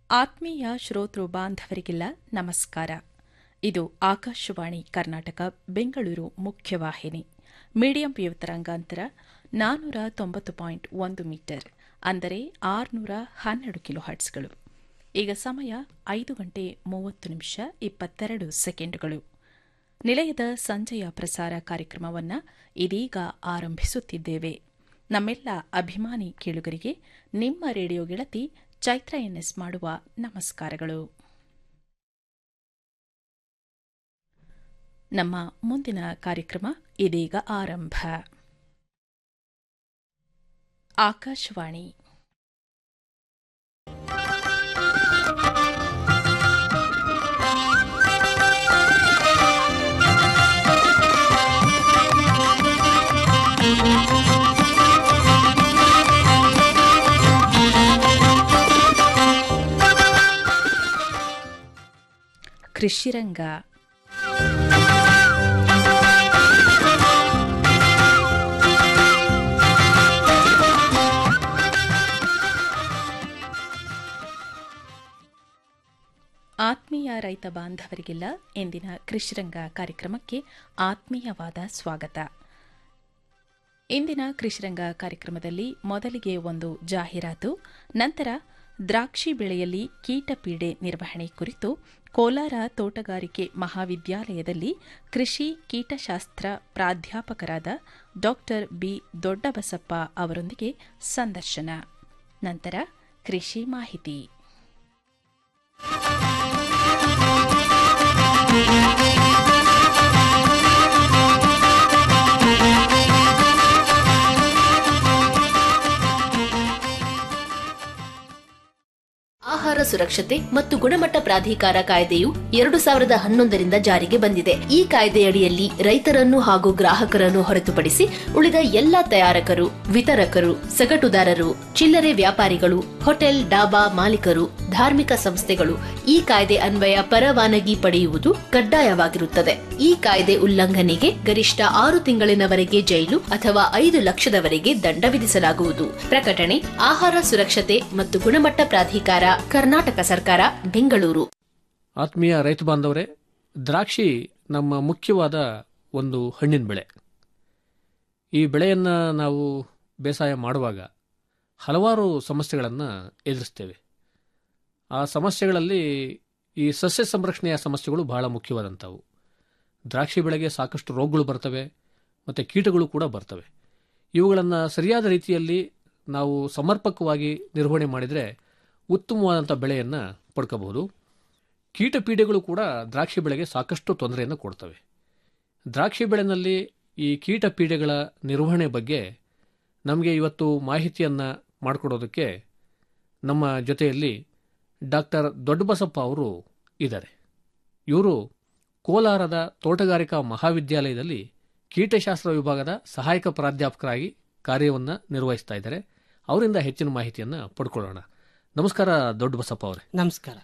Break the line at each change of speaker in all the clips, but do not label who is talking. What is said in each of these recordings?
ಆತ್ಮೀಯ ಶ್ರೋತೃ ಬಾಂಧವರಿಗೆಲ್ಲ ನಮಸ್ಕಾರ ಇದು ಆಕಾಶವಾಣಿ ಕರ್ನಾಟಕ ಬೆಂಗಳೂರು ಮುಖ್ಯವಾಹಿನಿ ಮೀಡಿಯಂ ವೇವ್ ತರಂಗಾಂತರ ನಾನ್ನೂರ ತೊಂಬತ್ತು ಪಾಯಿಂಟ್ ಒಂದು ಮೀಟರ್ ಅಂದರೆ ಆರುನೂರ ಹನ್ನೆರಡು ಕಿಲೋ ಹರ್ಟ್ಸ್ಗಳು ಈಗ ಸಮಯ ಐದು ಗಂಟೆ ಮೂವತ್ತು ನಿಮಿಷ ಇಪ್ಪತ್ತೆರಡು ಸೆಕೆಂಡುಗಳು ನಿಲಯದ ಸಂಜೆಯ ಪ್ರಸಾರ ಕಾರ್ಯಕ್ರಮವನ್ನು ಇದೀಗ ಆರಂಭಿಸುತ್ತಿದ್ದೇವೆ ನಮ್ಮೆಲ್ಲ ಅಭಿಮಾನಿ ಕೇಳುಗರಿಗೆ ನಿಮ್ಮ ರೇಡಿಯೋ ಗೆಳತಿ ಚೈತ್ರ ಎನ್ಎಸ್ ಮಾಡುವ ನಮಸ್ಕಾರಗಳು ನಮ್ಮ ಮುಂದಿನ ಕಾರ್ಯಕ್ರಮ ಇದೀಗ ಆರಂಭ ಆಕಾಶವಾಣಿ ಕೃಷಿರಂಗ ಆತ್ಮೀಯ ರೈತ ಬಾಂಧವರಿಗೆಲ್ಲ ಇಂದಿನ ಕೃಷಿರಂಗ ಕಾರ್ಯಕ್ರಮಕ್ಕೆ ಆತ್ಮೀಯವಾದ ಸ್ವಾಗತ ಇಂದಿನ ಕೃಷಿರಂಗ ಕಾರ್ಯಕ್ರಮದಲ್ಲಿ ಮೊದಲಿಗೆ ಒಂದು ಜಾಹೀರಾತು ನಂತರ ದ್ರಾಕ್ಷಿ ಬೆಳೆಯಲ್ಲಿ ಕೀಟಪೀಡೆ ನಿರ್ವಹಣೆ ಕುರಿತು ಕೋಲಾರ ತೋಟಗಾರಿಕೆ ಮಹಾವಿದ್ಯಾಲಯದಲ್ಲಿ ಕೃಷಿ ಕೀಟಶಾಸ್ತ್ರ ಪ್ರಾಧ್ಯಾಪಕರಾದ ಡಾ ಬಿ ದೊಡ್ಡಬಸಪ್ಪ ಅವರೊಂದಿಗೆ ಸಂದರ್ಶನ ನಂತರ ಕೃಷಿ ಮಾಹಿತಿ
ಆಹಾರ ಸುರಕ್ಷತೆ ಮತ್ತು ಗುಣಮಟ್ಟ ಪ್ರಾಧಿಕಾರ ಕಾಯ್ದೆಯು ಎರಡು ಸಾವಿರದ ಹನ್ನೊಂದರಿಂದ ಜಾರಿಗೆ ಬಂದಿದೆ ಈ ಕಾಯ್ದೆಯಡಿಯಲ್ಲಿ ರೈತರನ್ನು ಹಾಗೂ ಗ್ರಾಹಕರನ್ನು ಹೊರತುಪಡಿಸಿ ಉಳಿದ ಎಲ್ಲಾ ತಯಾರಕರು ವಿತರಕರು ಸಗಟುದಾರರು ಚಿಲ್ಲರೆ ವ್ಯಾಪಾರಿಗಳು ಹೋಟೆಲ್ ಡಾಬಾ ಮಾಲೀಕರು ಧಾರ್ಮಿಕ ಸಂಸ್ಥೆಗಳು ಈ ಕಾಯ್ದೆ ಅನ್ವಯ ಪರವಾನಗಿ ಪಡೆಯುವುದು ಕಡ್ಡಾಯವಾಗಿರುತ್ತದೆ ಈ ಕಾಯ್ದೆ ಉಲ್ಲಂಘನೆಗೆ ಗರಿಷ್ಠ ಆರು ತಿಂಗಳಿನವರೆಗೆ ಜೈಲು ಅಥವಾ ಐದು ಲಕ್ಷದವರೆಗೆ ದಂಡ ವಿಧಿಸಲಾಗುವುದು ಪ್ರಕಟಣೆ ಆಹಾರ ಸುರಕ್ಷತೆ ಮತ್ತು ಗುಣಮಟ್ಟ ಪ್ರಾಧಿಕಾರ ಕರ್ನಾಟಕ ಸರ್ಕಾರ ಬೆಂಗಳೂರು
ಆತ್ಮೀಯ ರೈತ ಬಾಂಧವರೇ ದ್ರಾಕ್ಷಿ ನಮ್ಮ ಮುಖ್ಯವಾದ ಒಂದು ಹಣ್ಣಿನ ಬೆಳೆ ಈ ಬೆಳೆಯನ್ನು ನಾವು ಬೇಸಾಯ ಮಾಡುವಾಗ ಹಲವಾರು ಸಮಸ್ಯೆಗಳನ್ನು ಎದುರಿಸ್ತೇವೆ ಆ ಸಮಸ್ಯೆಗಳಲ್ಲಿ ಈ ಸಸ್ಯ ಸಂರಕ್ಷಣೆಯ ಸಮಸ್ಯೆಗಳು ಬಹಳ ಮುಖ್ಯವಾದಂಥವು ದ್ರಾಕ್ಷಿ ಬೆಳೆಗೆ ಸಾಕಷ್ಟು ರೋಗಗಳು ಬರ್ತವೆ ಮತ್ತು ಕೀಟಗಳು ಕೂಡ ಬರ್ತವೆ ಇವುಗಳನ್ನು ಸರಿಯಾದ ರೀತಿಯಲ್ಲಿ ನಾವು ಸಮರ್ಪಕವಾಗಿ ನಿರ್ವಹಣೆ ಮಾಡಿದರೆ ಉತ್ತಮವಾದಂಥ ಬೆಳೆಯನ್ನು ಪಡ್ಕೋಬಹುದು ಕೀಟ ಪೀಡೆಗಳು ಕೂಡ ದ್ರಾಕ್ಷಿ ಬೆಳೆಗೆ ಸಾಕಷ್ಟು ತೊಂದರೆಯನ್ನು ಕೊಡ್ತವೆ ದ್ರಾಕ್ಷಿ ಬೆಳೆನಲ್ಲಿ ಈ ಕೀಟ ಪೀಡೆಗಳ ನಿರ್ವಹಣೆ ಬಗ್ಗೆ ನಮಗೆ ಇವತ್ತು ಮಾಹಿತಿಯನ್ನು ಮಾಡಿಕೊಡೋದಕ್ಕೆ ನಮ್ಮ ಜೊತೆಯಲ್ಲಿ ಡಾಕ್ಟರ್ ದೊಡ್ಡಬಸಪ್ಪ ಅವರು ಇದ್ದಾರೆ ಇವರು ಕೋಲಾರದ ತೋಟಗಾರಿಕಾ ಮಹಾವಿದ್ಯಾಲಯದಲ್ಲಿ ಕೀಟಶಾಸ್ತ್ರ ವಿಭಾಗದ ಸಹಾಯಕ ಪ್ರಾಧ್ಯಾಪಕರಾಗಿ ಕಾರ್ಯವನ್ನು ನಿರ್ವಹಿಸ್ತಾ ಇದ್ದಾರೆ ಅವರಿಂದ ಹೆಚ್ಚಿನ ಮಾಹಿತಿಯನ್ನು ಪಡ್ಕೊಳ್ಳೋಣ ನಮಸ್ಕಾರ ದೊಡ್ಡ ಬಸಪ್ಪ ಅವರೇ
ನಮಸ್ಕಾರ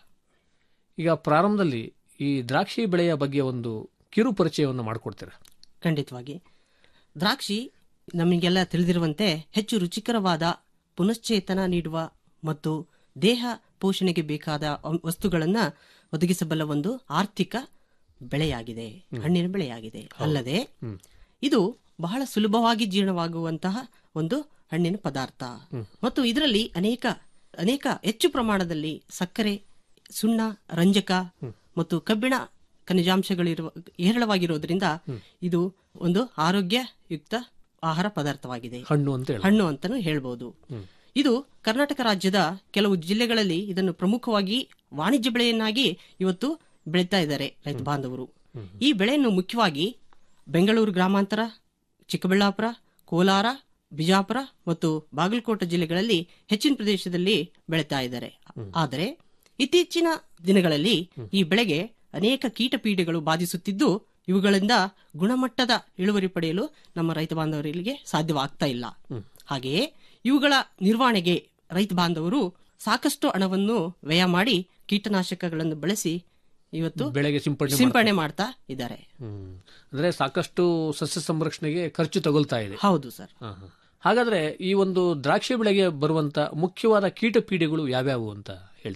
ಈಗ ಪ್ರಾರಂಭದಲ್ಲಿ ಈ ದ್ರಾಕ್ಷಿ ಬೆಳೆಯ ಬಗ್ಗೆ ಒಂದು ಕಿರು ಪರಿಚಯವನ್ನು ಮಾಡಿಕೊಡ್ತೀರಾ
ಖಂಡಿತವಾಗಿ ದ್ರಾಕ್ಷಿ ನಮಗೆಲ್ಲ ತಿಳಿದಿರುವಂತೆ ಹೆಚ್ಚು ರುಚಿಕರವಾದ ಪುನಶ್ಚೇತನ ನೀಡುವ ಮತ್ತು ದೇಹ ಪೋಷಣೆಗೆ ಬೇಕಾದ ವಸ್ತುಗಳನ್ನು ಒದಗಿಸಬಲ್ಲ ಒಂದು ಆರ್ಥಿಕ ಬೆಳೆಯಾಗಿದೆ ಹಣ್ಣಿನ ಬೆಳೆಯಾಗಿದೆ ಅಲ್ಲದೆ ಇದು ಬಹಳ ಸುಲಭವಾಗಿ ಜೀರ್ಣವಾಗುವಂತಹ ಒಂದು ಹಣ್ಣಿನ ಪದಾರ್ಥ ಮತ್ತು ಇದರಲ್ಲಿ ಅನೇಕ ಅನೇಕ ಹೆಚ್ಚು ಪ್ರಮಾಣದಲ್ಲಿ ಸಕ್ಕರೆ ಸುಣ್ಣ ರಂಜಕ ಮತ್ತು ಕಬ್ಬಿಣ ಖನಿಜಾಂಶಗಳಿರುವ ಹೇರಳವಾಗಿರೋದ್ರಿಂದ ಇದು ಒಂದು ಆರೋಗ್ಯಯುಕ್ತ ಆಹಾರ ಪದಾರ್ಥವಾಗಿದೆ
ಹಣ್ಣು ಅಂತ ಹೇಳಿ
ಹಣ್ಣು ಅಂತಾನು ಹೇಳ್ಬೋದು ಇದು ಕರ್ನಾಟಕ ರಾಜ್ಯದ ಕೆಲವು ಜಿಲ್ಲೆಗಳಲ್ಲಿ ಇದನ್ನು ಪ್ರಮುಖವಾಗಿ ವಾಣಿಜ್ಯ ಬೆಳೆಯನ್ನಾಗಿ ಇವತ್ತು ಬೆಳೀತಾ ಇದ್ದಾರೆ ರೈತ ಬಾಂಧವರು ಈ ಬೆಳೆಯನ್ನು ಮುಖ್ಯವಾಗಿ ಬೆಂಗಳೂರು ಗ್ರಾಮಾಂತರ ಚಿಕ್ಕಬಳ್ಳಾಪುರ ಕೋಲಾರ ಬಿಜಾಪುರ ಮತ್ತು ಬಾಗಲಕೋಟೆ ಜಿಲ್ಲೆಗಳಲ್ಲಿ ಹೆಚ್ಚಿನ ಪ್ರದೇಶದಲ್ಲಿ ಬೆಳೀತಾ ಇದ್ದಾರೆ ಆದರೆ ಇತ್ತೀಚಿನ ದಿನಗಳಲ್ಲಿ ಈ ಬೆಳೆಗೆ ಅನೇಕ ಕೀಟ ಪೀಡೆಗಳು ಬಾಧಿಸುತ್ತಿದ್ದು ಇವುಗಳಿಂದ ಗುಣಮಟ್ಟದ ಇಳುವರಿ ಪಡೆಯಲು ನಮ್ಮ ರೈತ ಬಾಂಧವರಿಗೆ ಸಾಧ್ಯವಾಗ್ತಾ ಇಲ್ಲ ಹಾಗೆಯೇ ಇವುಗಳ ನಿರ್ವಹಣೆಗೆ ರೈತ ಬಾಂಧವರು ಸಾಕಷ್ಟು ಹಣವನ್ನು ವ್ಯಯ ಮಾಡಿ ಕೀಟನಾಶಕಗಳನ್ನು ಬಳಸಿ ಇವತ್ತು
ಬೆಳೆಗೆ ಸಿಂಪಡಣೆ
ಸಿಂಪಡಣೆ ಮಾಡ್ತಾ ಇದ್ದಾರೆ
ಹ್ಮ್. ಅಂದ್ರೆ ಸಾಕಷ್ಟು ಸಸ್ಯ ಸಂರಕ್ಷಣೆಗೆ ಖರ್ಚು ತಗೊಳ್ತಾ ಇದೆ
ಹೌದು ಸರ್
ಹಾ, ಹಾ. ಹಾಗಾದ್ರೆ ಈ ಒಂದು ದ್ರಾಕ್ಷಿ ಬೆಳೆಗೆ ಬರುವಂತ ಮುಖ್ಯವಾದ ಕೀಟ ಪೀಡೆಗಳು ಯಾವ್ಯಾವು ಅಂತ ಹೇಳ್ತೀರಾ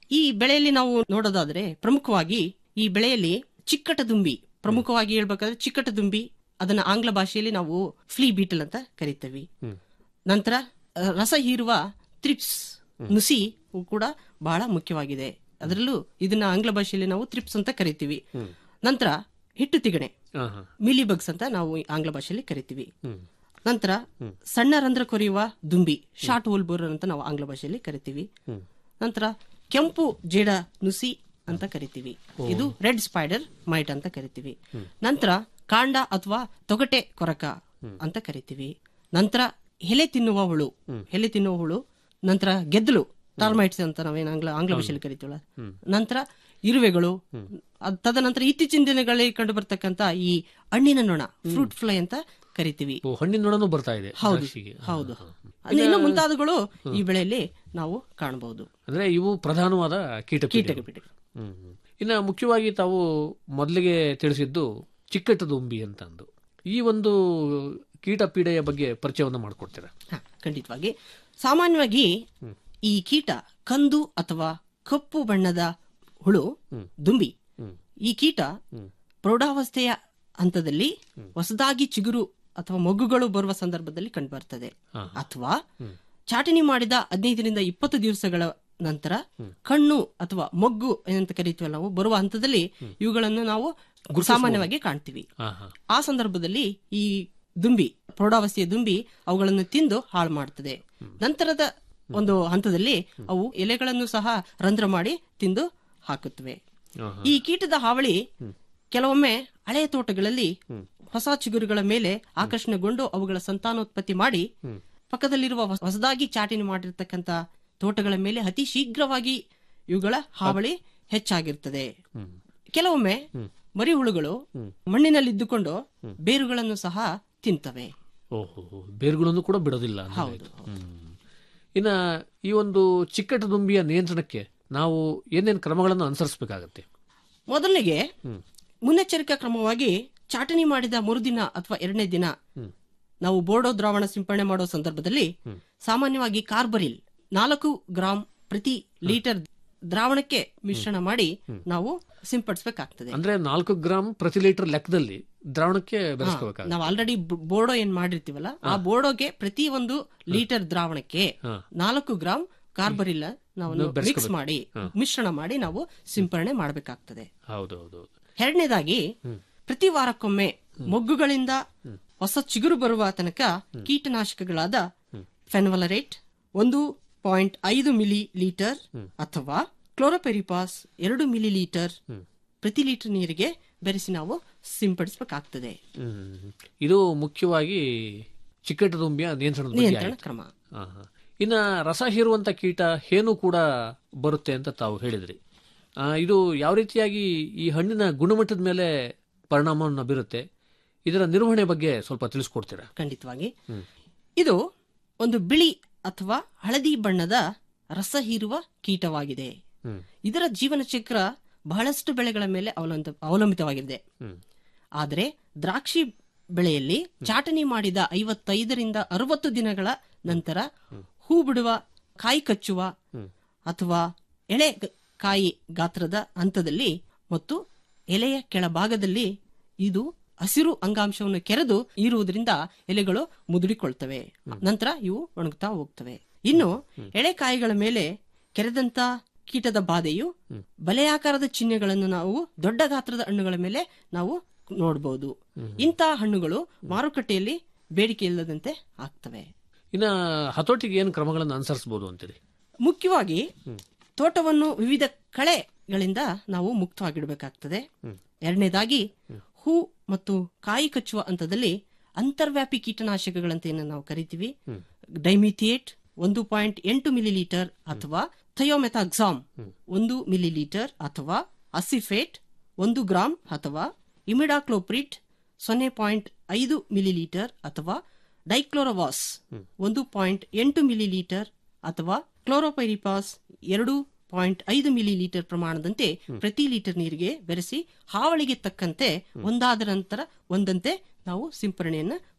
ಈ ಬೆಳೆಯಲ್ಲಿ ನಾವು ನೋಡೋದಾದ್ರೆ ಪ್ರಮುಖವಾಗಿ ಈ ಬೆಳೆಯಲ್ಲಿ ಚಿಕ್ಕಟದುಂಬಿ ಪ್ರಮುಖವಾಗಿ ಹೇಳ್ಬೇಕಾದ್ರೆ ಚಿಕ್ಕಟದುಂಬಿ ಅದನ್ನ ಆಂಗ್ಲ ಭಾಷೆಯಲ್ಲಿ ನಾವು ಫ್ಲೀ ಬೀಟಲ್ ಅಂತ ಕರಿತೀವಿ ನಂತರ ಆ, ರಸ ಹೀರುವ ತ್ರಿಪ್ಸ್ ನುಸಿ ಕೂಡ ಬಹಳ ಮುಖ್ಯವಾಗಿದೆ ಅದರಲ್ಲೂ ಇದನ್ನ ಆಂಗ್ಲ ಭಾಷೆಯಲ್ಲಿ ನಾವು ತ್ರಿಪ್ಸ್ ಅಂತ ಕರಿತೀವಿ ನಂತರ ಹಿಟ್ಟು ತಿಗಣೆ
ಹಾ ಹಾ
ಮಿಲಿಬಗ್ಸ್ ಅಂತ ನಾವು ಆಂಗ್ಲ ಭಾಷೆಯಲ್ಲಿ ಕರಿತೀವಿ
ಹ್ಮ್
ನಂತರ ಸಣ್ಣ ರಂಧ್ರ ಕೊರೆಯುವ ದುಂಬಿ ಶಾರ್ಟ್ ಹೋಲ್ ಬೋರರ್ ಅಂತ ನಾವು ಆಂಗ್ಲ ಭಾಷೆಯಲ್ಲಿ ಕರಿತೀವಿ
ಹ್ಮ್
ನಂತರ ಕೆಂಪು ಜೇಡ ನುಸಿ ಅಂತ ಕರಿತೀವಿ ಇದು ರೆಡ್ ಸ್ಪೈಡರ್ ಮೈಟ್ ಅಂತ ಕರಿತೀವಿ ನಂತರ ಕಾಂಡ ಅಥವಾ ತೊಗಟೆ ಕೊರಕ ಅಂತ ಕರಿತೀವಿ ನಂತರ ಎಲೆ ತಿನ್ನುವ ಹುಳು ಎಲೆ ತಿನ್ನುವ ಹುಳು ನಂತರ ಗೆದ್ದಲು ಟರ್ಮೈಟ್ಸ್ ಅಂತ ನಾವೇನು ಆಂಗ್ಲ ಆಂಗ್ಲ ಭಾಷೆಯಲ್ಲಿ ಕರಿತೀವಲ್ಲ ನಂತರ ಇರುವೆಗಳು ಅದ್ ತದನಂತರ ಇತ್ತೀಚಿನ ದಿನಗಳಲ್ಲಿ ಕಂಡು ಬರ್ತಕ್ಕಂತ ಈ ಹಣ್ಣಿನ ನೊಣ ಫ್ರೂಟ್ ಫ್ಲೈ ಅಂತ ಕರಿತೀವಿ
ಓ ಹಣ್ಣಿನ ನೋಡನು ಬರ್ತಾ ಇದೆ
ಹೌದು
ದ್ರಾಕ್ಷಿಗೆ.
ಹೌದು ಅಂದ್ರೆ ಇನ್ನು ಮುಂತಾದವುಗಳು ಈ ಬೆಳೆಯಲ್ಲಿ ನಾವು ಕಾಣಬಹುದು
ಅಂದ್ರೆ ಇವು ಪ್ರಧಾನವಾದ ಕೀಟ
ಕೀಟಕ ಪೀಠಗಳು
ಹ್ಮ್ ಹ್ಮ್. ಇನ್ನ ಮುಖ್ಯವಾಗಿ ತಾವು ಮೊದಲಿಗೆ ತಿಳಿಸಿದ್ದು ಚಿಕ್ಕಟ್ಟದುಂಬಿ ಅಂತ ಅಂದು ಈ ಒಂದು ಕೀಟ ಪೀಡೆಯ ಬಗ್ಗೆ ಪರಿಚಯವನ್ನು ಮಾಡಿಕೊಡ್ತೀರಾ
ಹ, ಖಂಡಿತವಾಗಿ ಸಾಮಾನ್ಯವಾಗಿ ಈ ಕೀಟ ಕಂದು ಅಥವಾ ಕಪ್ಪು ಬಣ್ಣದ ಹುಳು ದುಂಬಿ ಈ ಕೀಟ ಪ್ರೌಢಾವಸ್ಥೆಯ ಹಂತದಲ್ಲಿ ಹೊಸದಾಗಿ ಚಿಗುರು ಅಥವಾ ಮೊಗ್ಗುಗಳು ಬರುವ ಸಂದರ್ಭದಲ್ಲಿ ಕಂಡುಬರ್ತದೆ ಅಥವಾ ಚಾಟಣಿ ಮಾಡಿದ ಹದಿನೈದರಿಂದ ಇಪ್ಪತ್ತು ದಿವಸಗಳ ನಂತರ ಕಣ್ಣು ಅಥವಾ ಮೊಗ್ಗು ಏನಂತ ಕರಿತೀವಲ್ಲ ನಾವು ಬರುವ ಹಂತದಲ್ಲಿ ಇವುಗಳನ್ನು ನಾವು ಸಾಮಾನ್ಯವಾಗಿ ಕಾಣ್ತೀವಿ
ಹಾ ಹಾ
ಆ ಸಂದರ್ಭದಲ್ಲಿ ಈ ದುಂಬಿ ಪ್ರೌಢಾವಸ್ಥೆಯ ದುಂಬಿ ಅವುಗಳನ್ನು ತಿಂದು ಹಾಳು ಮಾಡುತ್ತದೆ ನಂತರದ ಒಂದು ಹಂತದಲ್ಲಿ ಅವು ಎಲೆಗಳನ್ನು ಸಹ ರಂಧ್ರ ಮಾಡಿ ತಿಂದು ಹಾಕುತ್ತವೆ
ಹಾ,
ಈ ಕೀಟದ ಹಾವಳಿ ಕೆಲವೊಮ್ಮೆ ಹಳೆಯ ತೋಟಗಳಲ್ಲಿ ಹೊಸ ಚಿಗುರುಗಳ ಮೇಲೆ ಆಕರ್ಷಣೆಗೊಂಡು ಅವುಗಳ ಸಂತಾನೋತ್ಪತ್ತಿ ಮಾಡಿ ಪಕ್ಕದಲ್ಲಿರುವ ಹೊಸ- ಹೊಸದಾಗಿ ಚಾಟಿನ ಮಾಡಿರ್ತಕ್ಕಂಥ ತೋಟಗಳ ಮೇಲೆ ಅತಿ ಶೀಘ್ರವಾಗಿ ಇವುಗಳ ಹಾವಳಿ ಹೆಚ್ಚಾಗಿರ್ತದೆ ಕೆಲವೊಮ್ಮೆ ಮರಿಹುಳುಗಳು ಮಣ್ಣಿನಲ್ಲಿದ್ದುಕೊಂಡು ಬೇರುಗಳನ್ನು ಸಹ ತಿಂತವೆ
ಓಹೋ ಬೇರುಗಳನ್ನು ಕೂಡ ಬಿಡೋದಿಲ್ಲ ಅಂದ್ರೆ
ಹೌದು,
ಆಯ್ತು. ಹ್ಮ್. ಇನ್ನ ಈ ಒಂದು ಚಿಕ್ಕಟ್ಟದುಂಬಿಯ ನಿಯಂತ್ರಣಕ್ಕೆ ನಾವು ಏನೇನು ಕ್ರಮಗಳನ್ನು ಅನುಸರಿಸಬೇಕಾಗತ್ತೆ
ಮೊದಲಿಗೆ ಮುನ್ನೆಚ್ಚರಿಕಾ ಕ್ರಮವಾಗಿ ಚಾಟಣಿ ಮಾಡಿದ ಮರುದಿನ ಅಥವಾ ಎರಡನೇ ದಿನ ನಾವು ಬೋರ್ಡೋ ದ್ರಾವಣ ಸಿಂಪಡಣೆ ಮಾಡೋ ಸಂದರ್ಭದಲ್ಲಿ ಸಾಮಾನ್ಯವಾಗಿ ಕಾರ್ಬರಿಲ್ ನಾಲ್ಕು ಗ್ರಾಂ ಪ್ರತಿ ಲೀಟರ್ ದ್ರಾವಣಕ್ಕೆ ಮಿಶ್ರಣ ಮಾಡಿ ನಾವು ಸಿಂಪಡಿಸಬೇಕಾಗ್ತದೆ
ಅಂದ್ರೆ ನಾಲ್ಕು ಗ್ರಾಮ್ ಪ್ರತಿ ಲೀಟರ್ ಲೆಕ್ಕದಲ್ಲಿ ದ್ರಾವಣಕ್ಕೆ ಬೆರೆಸ್ಕೋಬೇಕಾಗುತ್ತೆ
ನಾವು ಆಲ್ರೆಡಿ ಬೋರ್ಡೋ ಏನ್ ಮಾಡಿರ್ತೀವಲ್ಲ ಆ ಬೋರ್ಡೋಗೆ ಪ್ರತಿ ಒಂದು ಲೀಟರ್ ದ್ರಾವಣಕ್ಕೆ ನಾಲ್ಕು ಗ್ರಾಂ ಕಾರ್ಬರಿಲ್ಲ ನಾವು ಮಿಕ್ಸ್ ಮಾಡಿ ಮಿಶ್ರಣ ಮಾಡಿ ನಾವು ಸಿಂಪರಣೆ ಮಾಡಬೇಕಾಗ್ತದೆ
ಹೌದು ಹೌದು
ಎರಡನೇದಾಗಿ ಪ್ರತಿ ವಾರಕ್ಕೊಮ್ಮೆ ಮೊಗ್ಗುಗಳಿಂದ ಹೊಸ ಚಿಗುರು ಬರುವ ತನಕ ಕೀಟನಾಶಕಗಳಾದ ಫೆನ್ವಲರೇಟ್ ಒಂದು ಪಾಯಿಂಟ್ ಐದು ಮಿಲಿ ಲೀಟರ್ ಅಥವಾ ಕ್ಲೋರೋಪೆರಿಪಾಸ್ ಎರಡು ಮಿಲಿ ಲೀಟರ್ ಪ್ರತಿ ಲೀಟರ್ ನೀರಿಗೆ ಬೆರೆಸಿ ನಾವು ಸಿಂಪಡಿಸಬೇಕಾಗ್ತದೆ
ಹ್ಮ್. ಇದು ಮುಖ್ಯವಾಗಿ ಚಿಕ್ಕಟ್ಟದುಂಬಿಯ ನಿಯಂತ್ರಣದ ಬಗ್ಗೆ
ನಿಯಂತ್ರಣ
ಆಯ್ತು.
ಕ್ರಮ
ಹಾ, ಹಾ. ಇನ್ನ ರಸ ಹೀರುವಂತ ಕೀಟ ಹೇನು ಕೂಡ ಬರುತ್ತೆ ಅಂತ ತಾವು ಹೇಳಿದ್ರಿ ಆ, ಇದು ಯಾವ ರೀತಿಯಾಗಿ ಈ ಹಣ್ಣಿನ ಗುಣಮಟ್ಟದ ಮೇಲೆ ಪರಿಣಾಮವನ್ನು ಬೀರುತ್ತೆ ಇದರ ನಿರ್ವಹಣೆ ಬಗ್ಗೆ ಸ್ವಲ್ಪ ತಿಳಿಸ್ಕೊಡ್ತೀರಾ
ಖಂಡಿತವಾಗಿ ಇದು ಒಂದು ಬಿಳಿ ಅಥವಾ ಹಳದಿ ಬಣ್ಣದ ರಸ ಹೀರುವ ಕೀಟವಾಗಿದೆ
ಹ್ಮ್.
ಇದರ ಜೀವನ ಚಕ್ರ ಬಹಳಷ್ಟು ಬೆಳೆಗಳ ಮೇಲೆ ಅವಲಂಬಿತ ಅವಲಂಬಿತವಾಗಿದೆ
ಹ್ಮ್.
ಆದರೆ ದ್ರಾಕ್ಷಿ ಬೆಳೆಯಲ್ಲಿ ಚಾಟಣಿ ಮಾಡಿದ ಐವತ್ತೈದರಿಂದ ಅರವತ್ತು ದಿನಗಳ ನಂತರ ಹೂ ಬಿಡುವ ಕಾಯಿ ಕಚ್ಚುವ ಅಥವಾ ಎಳೆ ಗ- ಕಾಯಿ ಗಾತ್ರದ ಹಂತದಲ್ಲಿ ಮತ್ತು ಎಲೆಯ ಕೆಳಭಾಗದಲ್ಲಿ ಇದು ಹಸಿರು ಅಂಗಾಂಶವನ್ನು ಕೆರೆದು ಇರುವುದರಿಂದ ಎಲೆಗಳು ಮುದುಡಿಕೊಳ್ತವೆ ನಂತರ ಇವು ಒಣಗುತ್ತಾ ಹೋಗ್ತವೆ ಇನ್ನು ಎಳೆಕಾಯಿಗಳ ಮೇಲೆ ಕೆರೆದಂತ ಕೀಟದ ಬಾಧೆಯು ಬಲೆಯಾಕಾರದ ಚಿಹ್ನೆಗಳನ್ನು ನಾವು ದೊಡ್ಡ ಗಾತ್ರದ ಹಣ್ಣುಗಳ ಮೇಲೆ ನಾವು ನೋಡಬಹುದು ಇಂತಹ ಹಣ್ಣುಗಳು ಮಾರುಕಟ್ಟೆಯಲ್ಲಿ ಬೇಡಿಕೆ ಇಲ್ಲದಂತೆ ಆಗ್ತವೆ
ಇನ್ನ ಹತೋಟಿಗೆ ಏನು ಕ್ರಮಗಳನ್ನು ಅನುಸರಿಸಬಹುದು ಅಂತೀರಿ
ಮುಖ್ಯವಾಗಿ ತೋಟವನ್ನು ವಿವಿಧ ಕಳೆಗಳಿಂದ ನಾವು ಮುಕ್ತವಾಗಿಡಬೇಕಾಗ್ತದೆ ಎರಡನೇದಾಗಿ ಹೂ ಮತ್ತು ಕಾಯಿ ಕಚ್ಚುವ ಹಂತದಲ್ಲಿ ಅಂತರ್ವ್ಯಾಪಿ ಕೀಟನಾಶಕಗಳಂತ ಏನು ನಾವು ಕರಿತೀವಿ ಡೈಮಿಥಿಯೇಟ್ ಒಂದು ಪಾಯಿಂಟ್ ಎಂಟು ಮಿಲಿ ಲೀಟರ್ ಅಥವಾ ಥಯೋಮೆಥಾಕ್ಸಾಮ್ ಒಂದು ಮಿಲಿ ಲೀಟರ್ ಅಥವಾ ಅಸಿಫೇಟ್ ಒಂದು ಗ್ರಾಂ ಅಥವಾ ಇಮಿಡಾಕ್ಲೋಪ್ರಿಟ್ ಸೊನ್ನೆ ಪಾಯಿಂಟ್ ಐದು ಮಿಲಿ ಲೀಟರ್ ಅಥವಾ ಡೈಕ್ಲೋರೋವಾಸ್ ಒಂದು ಪಾಯಿಂಟ್ ಎಂಟು ಮಿಲಿ ಲೀಟರ್ ಅಥವಾ ಕ್ಲೋರೋಪೈರಿಪಾಸ್ ಎರಡು ಪಾಯಿಂಟ್ ಐದು ಮಿಲಿ ಲೀಟರ್ ಪ್ರಮಾಣದಂತೆ ಪ್ರತಿ ಲೀಟರ್ ನೀರಿಗೆ ಬೆರೆಸಿ ಹಾವಳಿಗೆ ತಕ್ಕಂತೆ ಒಂದಾದ ನಂತರ ಒಂದಂತೆ ನಾವು ಸಿಂಪರಣೆಯನ್ನ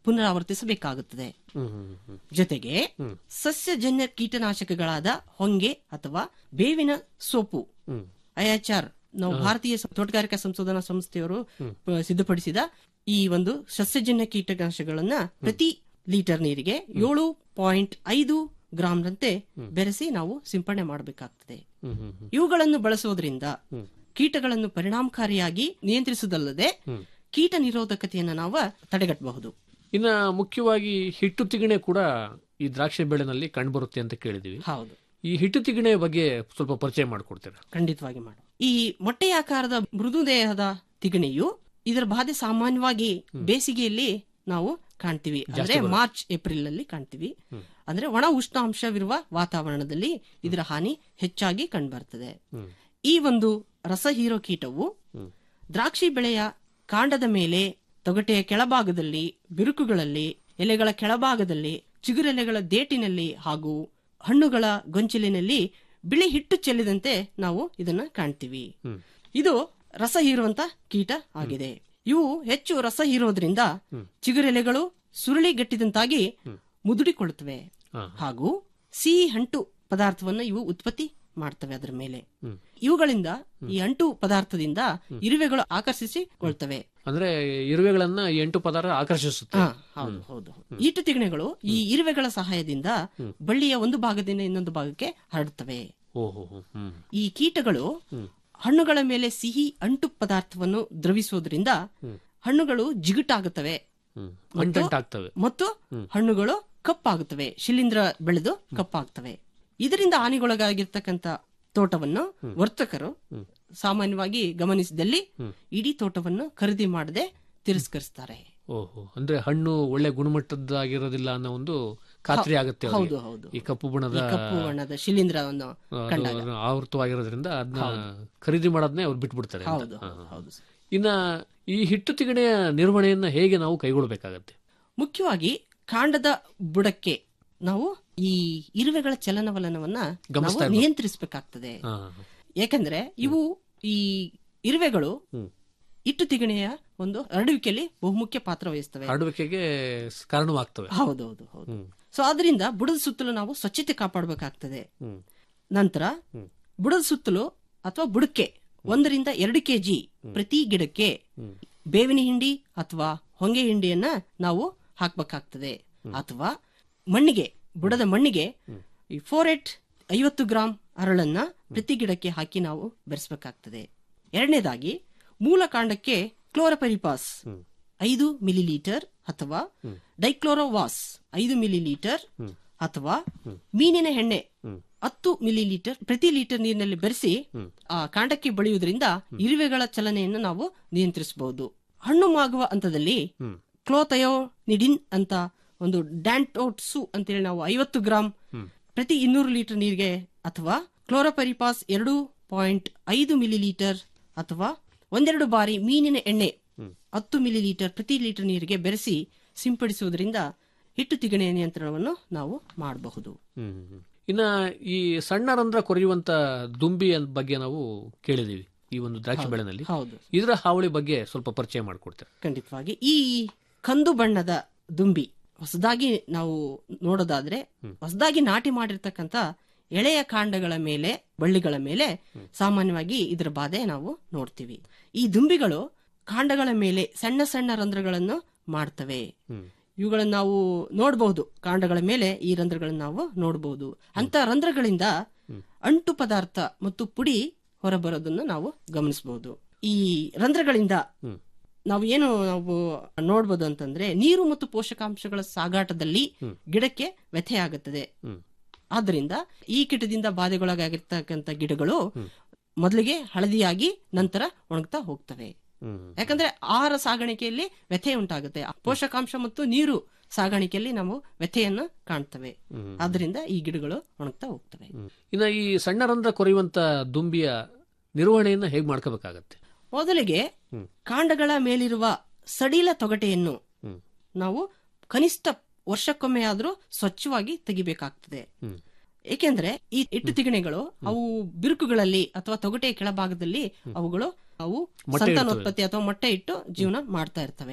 ಪುನರಾವರ್ತಿಸಬೇಕಾಗುತ್ತದೆ
ಹ್ಮ್ ಹ್ಮ್ ಹ್ಮ್
ಜೊತೆಗೆ ಸಸ್ಯಜನ್ಯ ಕೀಟನಾಶಕಗಳಾದ ಹೊಂಗೆ ಅಥವಾ ಬೇವಿನ ಸೋಪು
ಹ್ಮ್
ಐಎಚ್ಆರ್ ನಾವು ಭಾರತೀಯ ಸ- ತೋಟಗಾರಿಕಾ ಸಂಶೋಧನಾ ಸಂಸ್ಥೆಯವರು ಪ- ಸಿದ್ಧಪಡಿಸಿದ ಈ ಒಂದು ಸಸ್ಯಜನ್ಯ ಕೀಟನಾಶಕಗಳನ್ನ ಪ್ರತಿ ಲೀಟರ್ ನೀರಿಗೆ ಏಳು ಪಾಯಿಂಟ್ ಐದು ಗ್ರಾಂರಂತೆ ಬೆರೆಸಿ ನಾವು ಸಿಂಪಡಣೆ ಮಾಡಬೇಕಾಗ್ತದೆ
ಹ್ಮ್ ಹ್ಮ್ ಹ್ಮ್
ಇವುಗಳನ್ನು ಬಳಸುವುದರಿಂದ ಕೀಟಗಳನ್ನು ಪರಿಣಾಮಕಾರಿಯಾಗಿ ನಿಯಂತ್ರಿಸುವುದಲ್ಲದೆ ಕೀಟ ನಿರೋಧಕತೆಯನ್ನು ನಾವು ತಡೆಗಟ್ಟಬಹುದು
ಇನ್ನ ಮುಖ್ಯವಾಗಿ ಹಿಟ್ಟು ತಿಗಣೆ ಕೂಡ ಈ ದ್ರಾಕ್ಷಿ ಬೆಳೆನಲ್ಲಿ ಕಂಡುಬರುತ್ತೆ ಅಂತ ಕೇಳಿದೀವಿ
ಹೌದು
ಈ ಹಿಟ್ಟು ತಿಗಣೆ ಬಗ್ಗೆ ಸ್ವಲ್ಪ ಪರಿಚಯ ಮಾಡಿಕೊಡ್ತೀರಾ
ಖಂಡಿತವಾಗಿ ಮಾಡು ಈ ಮೊಟ್ಟೆಯಾಕಾರದ ಮೃದು ದೇಹದ ತಿಗಣೆಯು ಇದರ ಬಾಧೆ ಸಾಮಾನ್ಯವಾಗಿ ಬೇಸಿಗೆಯಲ್ಲಿ ನಾವು ಕಾಣ್ತೀವಿ ಅಂದ್ರೆ ಮಾರ್ಚ್ ಏಪ್ರಿಲ್ ಅಲ್ಲಿ ಕಾಣ್ತೀವಿ ಅಂದ್ರೆ ಒಣ ಉಷ್ಣಾಂಶವಿರುವ ವಾತಾವರಣದಲ್ಲಿ ಇದರ ಹಾನಿ ಹೆಚ್ಚಾಗಿ ಕಂಡುಬರ್ತದೆ ಈ ಒಂದು ರಸ ಹೀರೋ ಕೀಟವು ದ್ರಾಕ್ಷಿ ಬೆಳೆಯ ಕಾಂಡದ ಮೇಲೆ ತೊಗಟೆಯ ಕೆಳಭಾಗದಲ್ಲಿ ಬಿರುಕುಗಳಲ್ಲಿ ಎಲೆಗಳ ಕೆಳಭಾಗದಲ್ಲಿ ಚಿಗುರೆಲೆಗಳ ದೇಟಿನಲ್ಲಿ ಹಾಗೂ ಹಣ್ಣುಗಳ ಗೊಂಚಲಿನಲ್ಲಿ ಬಿಳಿ ಹಿಟ್ಟು ಚೆಲ್ಲಿದಂತೆ ನಾವು ಇದನ್ನ ಕಾಣ್ತೀವಿ ಇದು ರಸ ಹೀರುವಂತ ಕೀಟ ಆಗಿದೆ ಇವು ಹೆಚ್ಚು ರಸ ಹೀರೋದ್ರಿಂದ ಚಿಗುರೆಲೆಗಳು ಸುರುಳಿಗಟ್ಟಿದಂತಾಗಿ ಮುದುಡಿಕೊಳ್ಳುತ್ತವೆ ಹಾಗೂ ಸಿಹಿ ಅಂಟು ಪದಾರ್ಥವನ್ನು ಇವು ಉತ್ಪತ್ತಿ ಮಾಡ್ತವೆ ಅದರ ಮೇಲೆ ಇವುಗಳಿಂದ ಈ ಅಂಟು ಪದಾರ್ಥದಿಂದ ಇರುವೆಗಳು ಆಕರ್ಷಿಸಿಕೊಳ್ತವೆ
ಅಂದ್ರೆ ಇರುವೆಗಳನ್ನ ಈ ಎಂಟು ಪದಾರ್ಥ ಆಕರ್ಷಿಸುತ್ತೆ
ಹಾ, ಹೌದು ಹೌದು ಈಟು ತಿಗಣೆಗಳು ಈ ಇರುವೆಗಳ ಸಹಾಯದಿಂದ ಬಳ್ಳಿಯ ಒಂದು ಭಾಗದಿಂದ ಇನ್ನೊಂದು ಭಾಗಕ್ಕೆ ಹರಡುತ್ತವೆ
ಓಹೋ ಹ್ಮ್
ಈ ಕೀಟಗಳು ಹಣ್ಣುಗಳ ಮೇಲೆ ಸಿಹಿ ಅಂಟು ಪದಾರ್ಥವನ್ನು ದ್ರವಿಸುವುದರಿಂದ ಹಣ್ಣುಗಳು ಜಿಗುಟಾಗುತ್ತವೆ
ಹ್ಮ್ ಅಂಟಂಟಾಗ್ತವೆ
ಮತ್ತು ಹಣ್ಣುಗಳು ಕಪ್ಪಾಗುತ್ತವೆ ಶಿಲೀಂಧ್ರ ಬೆಳೆದು ಕಪ್ಪಾಗ್ತವೆ ಇದರಿಂದ ಹಾನಿಗೊಳಗಾಗಿರ್ತಕ್ಕಂಥ ತೋಟವನ್ನು ವರ್ತಕರು ಸಾಮಾನ್ಯವಾಗಿ ಗಮನಿಸಿದಲ್ಲಿ ಇಡೀ ತೋಟವನ್ನು ಖರೀದಿ ಮಾಡದೆ ತಿರಸ್ಕರಿಸ್ತಾರೆ
ಓಹೋ ಅಂದ್ರೆ ಹಣ್ಣು ಒಳ್ಳೆ ಗುಣಮಟ್ಟದ್ದಾಗಿರೋದಿಲ್ಲ ಅನ್ನೋ ಒಂದು ಖಾತ್ರಿ ಆಗುತ್ತೆ ಅವ್ರಿಗೆ.
ಹೌದು ಹೌದು
ಈ ಕಪ್ಪು ಬಣ್ಣದ
ಈ ಕಪ್ಪು ಬಣ್ಣದ ಶಿಲೀಂಧ್ರವನ್ನು
ಅದು
ಕಂಡಾಗ
ಆವೃತವಾಗಿರೋದ್ರಿಂದ ಅದನ್ನ ಖರೀದಿ ಮಾಡೋದನ್ನೇ ಅವ್ರು ಬಿಟ್ಬಿಡ್ತಾರೆ ಅಂತ.
ಹೌದು
ಹಾ,
ಹೌದು
ಹಾ.
ಹೌದು
ಇನ್ನ ಈ ಹಿಟ್ಟು ತಿಗಣೆಯ ನಿರ್ವಹಣೆಯನ್ನ ಹೇಗೆ ನಾವು ಕೈಗೊಳ್ಳಬೇಕಾಗತ್ತೆ
ಮುಖ್ಯವಾಗಿ ಕಾಂಡದ ಬುಡಕ್ಕೆ ನಾವು ಈ ಇರುವೆಗಳ ಚಲನವಲನವನ್ನ
ಗಮನಿಸ್ತಾ
ನಾವು ನಿಯಂತ್ರಿಸಬೇಕಾಗ್ತದೆ
ಹಾ,
ಯಾಕಂದ್ರೆ ಇವು ಈ ಇರುವೆಗಳು
ಹ್ಮ್.
ಇಟ್ಟು ತಿಗಣೆಯ ಒಂದು ಹರಡುವಿಕೆಯಲ್ಲಿ ಬಹುಮುಖ್ಯ ಪಾತ್ರ ವಹಿಸ್ತವೆ
ಹರಡುವಿಕೆಗೆ ಕಾರಣವಾಗ್ತವೆ
ಹೌದೌದು ಹೌದು
ಹ್ಮ್.
ಸೊ ಅದರಿಂದ ಬುಡದ ಸುತ್ತಲೂ ನಾವು ಸ್ವಚ್ಛತೆ ಕಾಪಾಡಬೇಕಾಗ್ತದೆ
ಹ್ಮ್.
ನಂತರ ಬುಡದ ಸುತ್ತಲೂ ಅಥವಾ ಬುಡಕ್ಕೆ ಒಂದರಿಂದ ಎರಡು ಕೆಜಿ ಪ್ರತಿ ಗಿಡಕ್ಕೆ ಬೇವಿನ ಹಿಂಡಿ ಅಥವಾ ಹೊಂಗೆ ಹಿಂಡಿಯನ್ನ ನಾವು ಹಾಕ್ಬೇಕಾಗ್ತದೆ ಅಥವಾ ಮಣ್ಣಿಗೆ ಬುಡದ ಮಣ್ಣಿಗೆ ಈ ಫೋರೆಟ್ ಐವತ್ತು ಗ್ರಾಂ ಹರಳನ್ನ ಪ್ರತಿ ಗಿಡಕ್ಕೆ ಹಾಕಿ ನಾವು ಬೆರೆಸಬೇಕಾಗ್ತದೆ ಎರಡನೇದಾಗಿ ಮೂಲ ಕಾಂಡಕ್ಕೆ ಕ್ಲೋರಪರಿಪಾಸ್ ಐದು ಮಿಲಿಲೀಟರ್ ಅಥವಾ ಡೈಕ್ಲೋರೋವಾಸ್ ಐದು ಮಿಲಿಲೀಟರ್ ಅಥವಾ ಮೀನಿನ ಎಣ್ಣೆ ಹತ್ತು ಮಿಲಿಲೀಟರ್ ಪ್ರತಿ ಲೀಟರ್ ನೀರಿನಲ್ಲಿ ಬೆರೆಸಿ ಆ ಕಾಂಡಕ್ಕೆ ಬಳಿಯುವುದರಿಂದ ಇರುವೆಗಳ ಚಲನೆಯನ್ನು ನಾವು ನಿಯಂತ್ರಿಸಬಹುದು ಹಣ್ಣು ಮಾಗುವ ಹಂತದಲ್ಲಿ ಕ್ಲೋಥಯೋನಿಡಿನ್ ಅಂತ ಒಂದು ಡ್ಯಾಂಟೋಟ್ಸು ಅಂತೇಳಿ ನಾವು ಐವತ್ತು ಗ್ರಾಂ ಪ್ರತಿ ಇನ್ನೂರು ಲೀಟರ್ ನೀರಿಗೆ ಅಥವಾ ಕ್ಲೋರೋಪರಿಪಾಸ್ ಎರಡು ಪಾಯಿಂಟ್ ಐದು ಮಿಲಿಲೀಟರ್ ಅಥವಾ ಒಂದೆರಡು ಬಾರಿ ಮೀನಿನ ಎಣ್ಣೆ ಹತ್ತು ಮಿಲಿಲೀಟರ್ ಪ್ರತಿ ಲೀಟರ್ ನೀರಿಗೆ ಬೆರೆಸಿ ಸಿಂಪಡಿಸುವುದರಿಂದ ಹಿಟ್ಟು ತಿಗಣೆಯ ನಿಯಂತ್ರಣವನ್ನು ನಾವು ಮಾಡಬಹುದು
ಹ್ಮ್, ಹ್ಮ್, ಹ್ಮ್. ಇನ್ನ ಈ ಸಣ್ಣ ರಂಧ್ರ ಕೊರೆಯುವಂತ ದುಂಬಿ ಅನ್- ಬಗ್ಗೆ ನಾವು ಕೇಳಿದೀವಿ ಈ ಒಂದು ದ್ರಾಕ್ಷಿ ಬೆಳೆನಲ್ಲಿ
ಹೌದು
ಇದರ ಹಾವಳಿ ಬಗ್ಗೆ ಸ್ವಲ್ಪ ಪರಿಚಯ ಮಾಡಿಕೊಡ್ತೇವೆ
ಖಂಡಿತವಾಗಿ ಈ ಕಂದು ಬಣ್ಣದ ದುಂಬಿ ಹೊಸದಾಗಿ ನಾವು ನೋಡೋದಾದ್ರೆ ಹೊಸದಾಗಿ ನಾಟಿ ಮಾಡಿರ್ತಕ್ಕಂಥ ಎಳೆಯ ಕಾಂಡಗಳ ಮೇಲೆ ಬಳ್ಳಿಗಳ ಮೇಲೆ ಸಾಮಾನ್ಯವಾಗಿ ಇದರ ಬಾಧೆ ನಾವು ನೋಡ್ತೀವಿ ಈ ದುಂಬಿಗಳು ಕಾಂಡಗಳ ಮೇಲೆ ಸಣ್ಣ ಸಣ್ಣ ರಂಧ್ರಗಳನ್ನು ಮಾಡ್ತವೆ ಇವುಗಳನ್ನು ನಾವು ನೋಡಬಹುದು ಕಾಂಡಗಳ ಮೇಲೆ ಈ ರಂಧ್ರಗಳನ್ನು ನಾವು ನೋಡಬಹುದು ಅಂತ ರಂಧ್ರಗಳಿಂದ ಅಂಟು ಪದಾರ್ಥ ಮತ್ತು ಪುಡಿ ಹೊರಬರೋದನ್ನು ನಾವು ಗಮನಿಸಬಹುದು ಈ ರಂಧ್ರಗಳಿಂದ ನಾವು ಏನು ನಾವು ನೋಡ್ಬೋದು ಅಂತಂದ್ರೆ ನೀರು ಮತ್ತು ಪೋಷಕಾಂಶಗಳ ಸಾಗಾಟದಲ್ಲಿ ಗಿಡಕ್ಕೆ ವ್ಯಥೆಯಾಗುತ್ತದೆ ಆದ್ದರಿಂದ ಈ ಕೀಟದಿಂದ ಬಾಧೆಗೊಳಗಾಗಿರ್ತಕ್ಕಂಥ ಗಿಡಗಳು ಮೊದಲಿಗೆ ಹಳದಿಯಾಗಿ ನಂತರ ಒಣಗ್ತಾ ಹೋಗ್ತವೆ ಯಾಕಂದ್ರೆ ಆಹಾರ ಸಾಗಾಣಿಕೆಯಲ್ಲಿ ವ್ಯಥೆ ಉಂಟಾಗುತ್ತೆ ಪೋಷಕಾಂಶ ಮತ್ತು ನೀರು ಸಾಗಾಣಿಕೆಯಲ್ಲಿ ನಾವು ವ್ಯಥೆಯನ್ನು ಕಾಣ್ತವೆ ಆದ್ರಿಂದ ಈ ಗಿಡಗಳು ಒಣಗ್ತಾ ಹೋಗ್ತವೆ
ಇನ್ನ ಈ ಸಣ್ಣ ರಂಧ್ರ ಕೊರೆಯುವಂತ ದುಂಬಿಯ ನಿರ್ವಹಣೆಯನ್ನ ಹೇಗೆ ಮಾಡ್ಕೋಬೇಕಾಗತ್ತೆ
ಮೊದಲಿಗೆ ಕಾಂಡಗಳ ಮೇಲಿರುವ ಸಡಿಲ ತೊಗಟೆಯನ್ನು ನಾವು ಕನಿಷ್ಠ ವರ್ಷಕ್ಕೊಮ್ಮೆ ಆದ್ರೂ ಸ್ವಚ್ಛವಾಗಿ ತೆಗಿಬೇಕಾಗ್ತದೆ ಏಕೆಂದ್ರೆ ಈ ಇಟ್ಟು ತಿಗಣೆಗಳು ಅವು ಬಿರುಕುಗಳಲ್ಲಿ ಅಥವಾ ತೊಗಟೆಯ ಕೆಳಭಾಗದಲ್ಲಿ ಅವುಗಳು ಅವು ಸಂತಾನೋತ್ಪತ್ತಿ ಅಥವಾ ಮೊಟ್ಟೆ ಇಟ್ಟು ಜೀವನ ಮಾಡ್ತಾ ಇರ್ತವೆ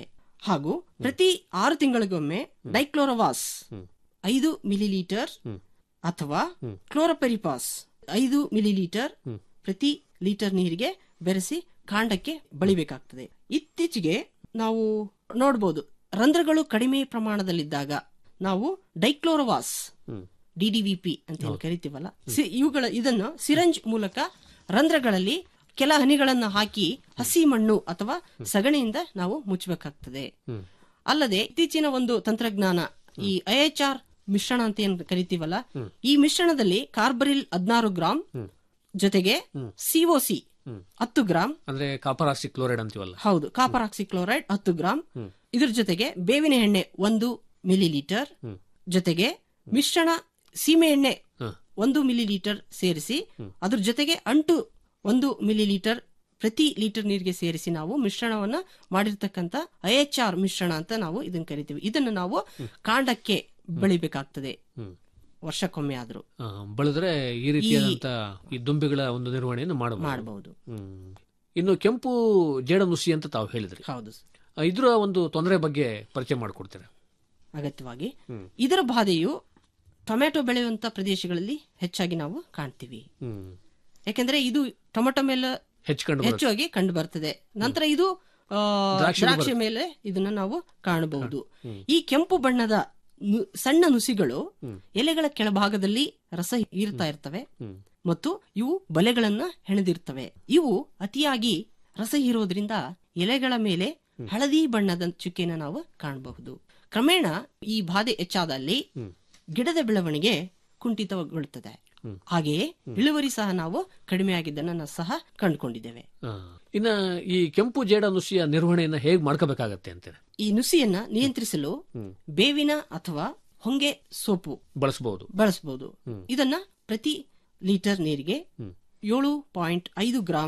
ಹಾಗೂ ಪ್ರತಿ ಆರು ತಿಂಗಳಿಗೊಮ್ಮೆ ಡೈಕ್ಲೋರವಾಸ್ ಐದು ಮಿಲಿಲೀಟರ್ ಅಥವಾ ಕ್ಲೋರೋಪೆರಿಪಾಸ್ ಐದು ಮಿಲಿಲೀಟರ್ ಪ್ರತಿ ಲೀಟರ್ ನೀರಿಗೆ ಬೆರೆಸಿ ಕಾಂಡಕ್ಕೆ ಬಳಿಬೇಕಾಗ್ತದೆ ಇತ್ತೀಚೆಗೆ ನಾವು ನೋಡಬಹುದು ರಂಧ್ರಗಳು ಕಡಿಮೆ ಪ್ರಮಾಣದಲ್ಲಿದ್ದಾಗ ನಾವು ಡೈಕ್ಲೋರವಾಸ್ ಡಿಡಿವಿಪಿ ಅಂತ ಏನ್ ಕರಿತೀವಲ್ಲ ಸಿ- ಇವುಗಳ ಇದನ್ನು ಸಿರಂಜ್ ಮೂಲಕ ರಂಧ್ರಗಳಲ್ಲಿ ಕೆಲ ಹನಿಗಳನ್ನು ಹಾಕಿ ಹಸಿ ಮಣ್ಣು ಅಥವಾ ಸಗಣಿಯಿಂದ ನಾವು ಮುಚ್ಚಬೇಕಾಗ್ತದೆ ಅಲ್ಲದೆ ಇತ್ತೀಚಿನ ಒಂದು ತಂತ್ರಜ್ಞಾನ ಈ ಐಎಚ್ಆರ್ ಮಿಶ್ರಣ ಅಂತ ಏನ್ ಕರಿತೀವಲ್ಲ ಈ ಮಿಶ್ರಣದಲ್ಲಿ ಕಾರ್ಬರಿಲ್ ಹದಿನಾರು ಗ್ರಾಂ ಜೊತೆಗೆ ಸಿಒಸಿ ಹತ್ತು ಗ್ರಾಂ
ಅಂದ್ರೆ ಕಾಪರಾಕ್ಸಿ ಕ್ಲೋರೈಡ್ ಅಂತೀವಲ್ಲ
ಹೌದು ಕಾಪರ್ ಆಕ್ಸಿಕ್ಲೋರೈಡ್ ಹತ್ತು ಗ್ರಾಂ ಇದ್ರ ಜೊತೆಗೆ ಬೇವಿನ ಎಣ್ಣೆ ಒಂದು ಮಿಲಿ ಲೀಟರ್ ಜೊತೆಗೆ ಮಿಶ್ರಣ ಸೀಮೆ ಎಣ್ಣೆ ಒಂದು ಮಿಲಿ ಲೀಟರ್ ಸೇರಿಸಿ ಅದ್ರ ಜೊತೆಗೆ ಅಂಟು ಒಂದು ಮಿಲಿ ಲೀಟರ್ ಪ್ರತಿ ಲೀಟರ್ ನೀರಿಗೆ ಸೇರಿಸಿ ನಾವು ಮಿಶ್ರಣವನ್ನ ಮಾಡಿರ್ತಕ್ಕಂಥ ಐಎಚ್ಆರ್ ಮಿಶ್ರಣ ಅಂತ ನಾವು ಇದನ್ನ ಕರಿತೀವಿ ಇದನ್ನು ನಾವು ಕಾಂಡಕ್ಕೆ ಬೆಳಿಬೇಕಾಗ್ತದೆ ವರ್ಷಕ್ಕೊಮ್ಮೆ ಆದ್ರೂ
ಆ, ಬೆಳೆದ್ರೆ ಈ ರೀತಿಯಾದಂತ ಈ ದುಂಬಿಗಳ ಒಂದು ನಿರ್ವಹಣೆಯನ್ನು ಮಾಡಬಹುದು
ಮಾಡಬಹುದು
ಹ್ಮ್. ಇನ್ನು ಕೆಂಪು ಜೇಡ ನುಸಿ ಅಂತ ತಾವು ಹೇಳಿದ್ರಿ
ಹೌದು
ಆ, ಇದ್ರ ಒಂದು ತೊಂದರೆ ಬಗ್ಗೆ ಪರಿಚಯ ಮಾಡಿಕೊಡ್ತೀರಾ
ಅಗತ್ಯವಾಗಿ ಇದರ ಬಾಧೆಯು ಟೊಮೆಟೊ ಬೆಳೆಯುವಂತ ಪ್ರದೇಶಗಳಲ್ಲಿ ಹೆಚ್ಚಾಗಿ ನಾವು ಕಾಣ್ತೀವಿ
ಹ್ಮ್
ಯಾಕೆಂದ್ರೆ ಇದು ಟೊಮೆಟೊ ಮೇಲೆ
ಹೆಚ್ಚು
ಹೆಚ್ಚಾಗಿ ಕಂಡು ಬರ್ತದೆ ನಂತರ ಇದು ಆ, ದ್ರಾಕ್ಷಿ ಮೇಲೆ ಇದನ್ನ ನಾವು ಕಾಣಬಹುದು ಈ ಕೆಂಪು ಬಣ್ಣದ ನು- ಸಣ್ಣ ನುಸಿಗಳು ಎಲೆಗಳ ಕೆಳಭಾಗದಲ್ಲಿ ರಸ ಹೀರ್ತಾ ಇರ್ತವೆ ಮತ್ತು ಇವು ಬಲೆಗಳನ್ನ ಹೆಣೆದಿರ್ತವೆ ಇವು ಅತಿಯಾಗಿ ರಸ ಹೀರೋದ್ರಿಂದ ಎಲೆಗಳ ಮೇಲೆ ಹಳದಿ ಬಣ್ಣದ ಚುಕ್ಕೆನ ನಾವು ಕಾಣಬಹುದು ಕ್ರಮೇಣ ಈ ಬಾಧೆ ಹೆಚ್ಚಾದಲ್ಲಿ ಗಿಡದ ಬೆಳವಣಿಗೆ ಕುಂಠಿತಗೊಳ್ಳುತ್ತದೆ ಹಾಗೆಯೇ ಇಳುವರಿ ಸಹ ನಾವು ಕಡಿಮೆ ಆಗಿದ್ದನ್ನ ಸಹ ಕಂಡುಕೊಂಡಿದ್ದೇವೆ
ಆ, ಇನ್ನ ಈ ಕೆಂಪು ಜೇಡ ನುಸಿಯ ನಿರ್ವಹಣೆಯನ್ನ ಹೇಗ್ ಮಾಡ್ಕೋಬೇಕಾಗತ್ತೆ ಅಂತೀರಾ
ಈ ನುಸಿಯನ್ನ ನಿಯಂತ್ರಿಸಲು ಬೇವಿನ ಅಥವಾ ಹೊಂಗೆ ಸೋಪು
ಬಳಸಬಹುದು
ಬಳಸಬಹುದು ಇದನ್ನ ಪ್ರತಿ ಲೀಟರ್ ನೀರಿಗೆ ಏಳು ಪಾಯಿಂಟ್ ಐದು ಗ್ರಾಂ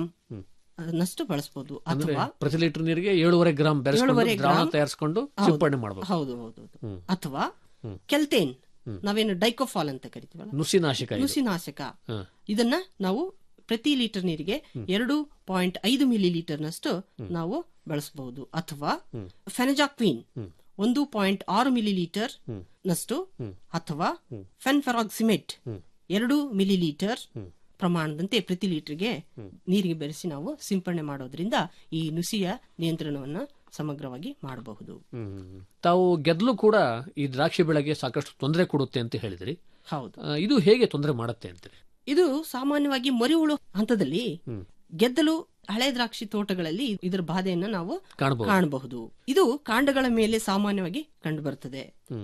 ನಷ್ಟು ಬಳಸಬಹುದು
ಅಂದ್ರೆ
ಅಥವಾ
ಪ್ರತಿ ಲೀಟರ್ ನೀರಿಗೆ ಏಳುವರೆ ಗ್ರಾಂ ಬೆರೆಸ್ಕೊಂಡು
ಏಳೂವರೆ
ದ್ರಾವಣ
ಗ್ರಾಂ.
ತಯಾರಿಸಿಕೊಂಡು
ಹೌದು.
ಸಿಂಪಡಣೆ ಮಾಡಬಹುದು
ಹೌದು ಹೌದು ಹೌದು. ಅಥವಾ ಕೆಲ್ತೇನ್ ನಾವೇನು ಡೈಕೋಫಾಲ್ ಅಂತ ಕರಿತೀವಲ್ಲ
ನುಸಿನಾಶಕ ಇದು.
ನುಸಿನಾಶಕ
ಹ.
ಇದನ್ನ ನಾವು ಪ್ರತಿ ಲೀಟರ್ ನೀರಿಗೆ ಎರಡು ಪಾಯಿಂಟ್ ಐದು ಮಿಲಿ ಲೀಟರ್ ನಷ್ಟು ನಾವು ಬಳಸಬಹುದು ಅಥವಾ ಫೆನಜಾಕ್ವೀನ್ ಒಂದು ಪಾಯಿಂಟ್ ಆರು ಮಿಲಿ ಲೀಟರ್ ನಷ್ಟು ಅಥವಾ ಫೆನ್ಫೆರಾಕ್ಸಿಮೆಟ್ ಎರಡು ಮಿಲಿ ಲೀಟರ್ ಪ್ರಮಾಣದಂತೆ ಪ್ರತಿ ಲೀಟರ್ಗೆ ನೀರಿಗೆ ಬೆರೆಸಿ ನಾವು ಸಿಂಪಡಣೆ ಮಾಡೋದ್ರಿಂದ ಈ ನುಸಿಯ ನಿಯಂತ್ರಣವನ್ನು ಸಮಗ್ರವಾಗಿ ಮಾಡಬಹುದು
ಹ್ಮ್. ತಾವು ಗೆದ್ಲು ಕೂಡ ಈ ದ್ರಾಕ್ಷಿ ಬೆಳೆಗೆ ಸಾಕಷ್ಟು ತೊಂದರೆ ಕೊಡುತ್ತೆ ಅಂತ ಹೇಳಿದ್ರಿ
ಹೌದು
ಆ, ಇದು ಹೇಗೆ ತೊಂದರೆ ಮಾಡುತ್ತೆ ಅಂತೀರಿ
ಇದು ಸಾಮಾನ್ಯವಾಗಿ ಮರಿಹುಳು ಹಂತದಲ್ಲಿ ಗೆದ್ದಲು ಹಳೆ ದ್ರಾಕ್ಷಿ ತೋಟಗಳಲ್ಲಿ ಇದರ ಬಾಧೆಯನ್ನು ನಾವು
ಕಾಣಬಹುದು
ಕಾಣಬಹುದು ಇದು ಕಾಂಡಗಳ ಮೇಲೆ ಸಾಮಾನ್ಯವಾಗಿ ಕಂಡುಬರುತ್ತದೆ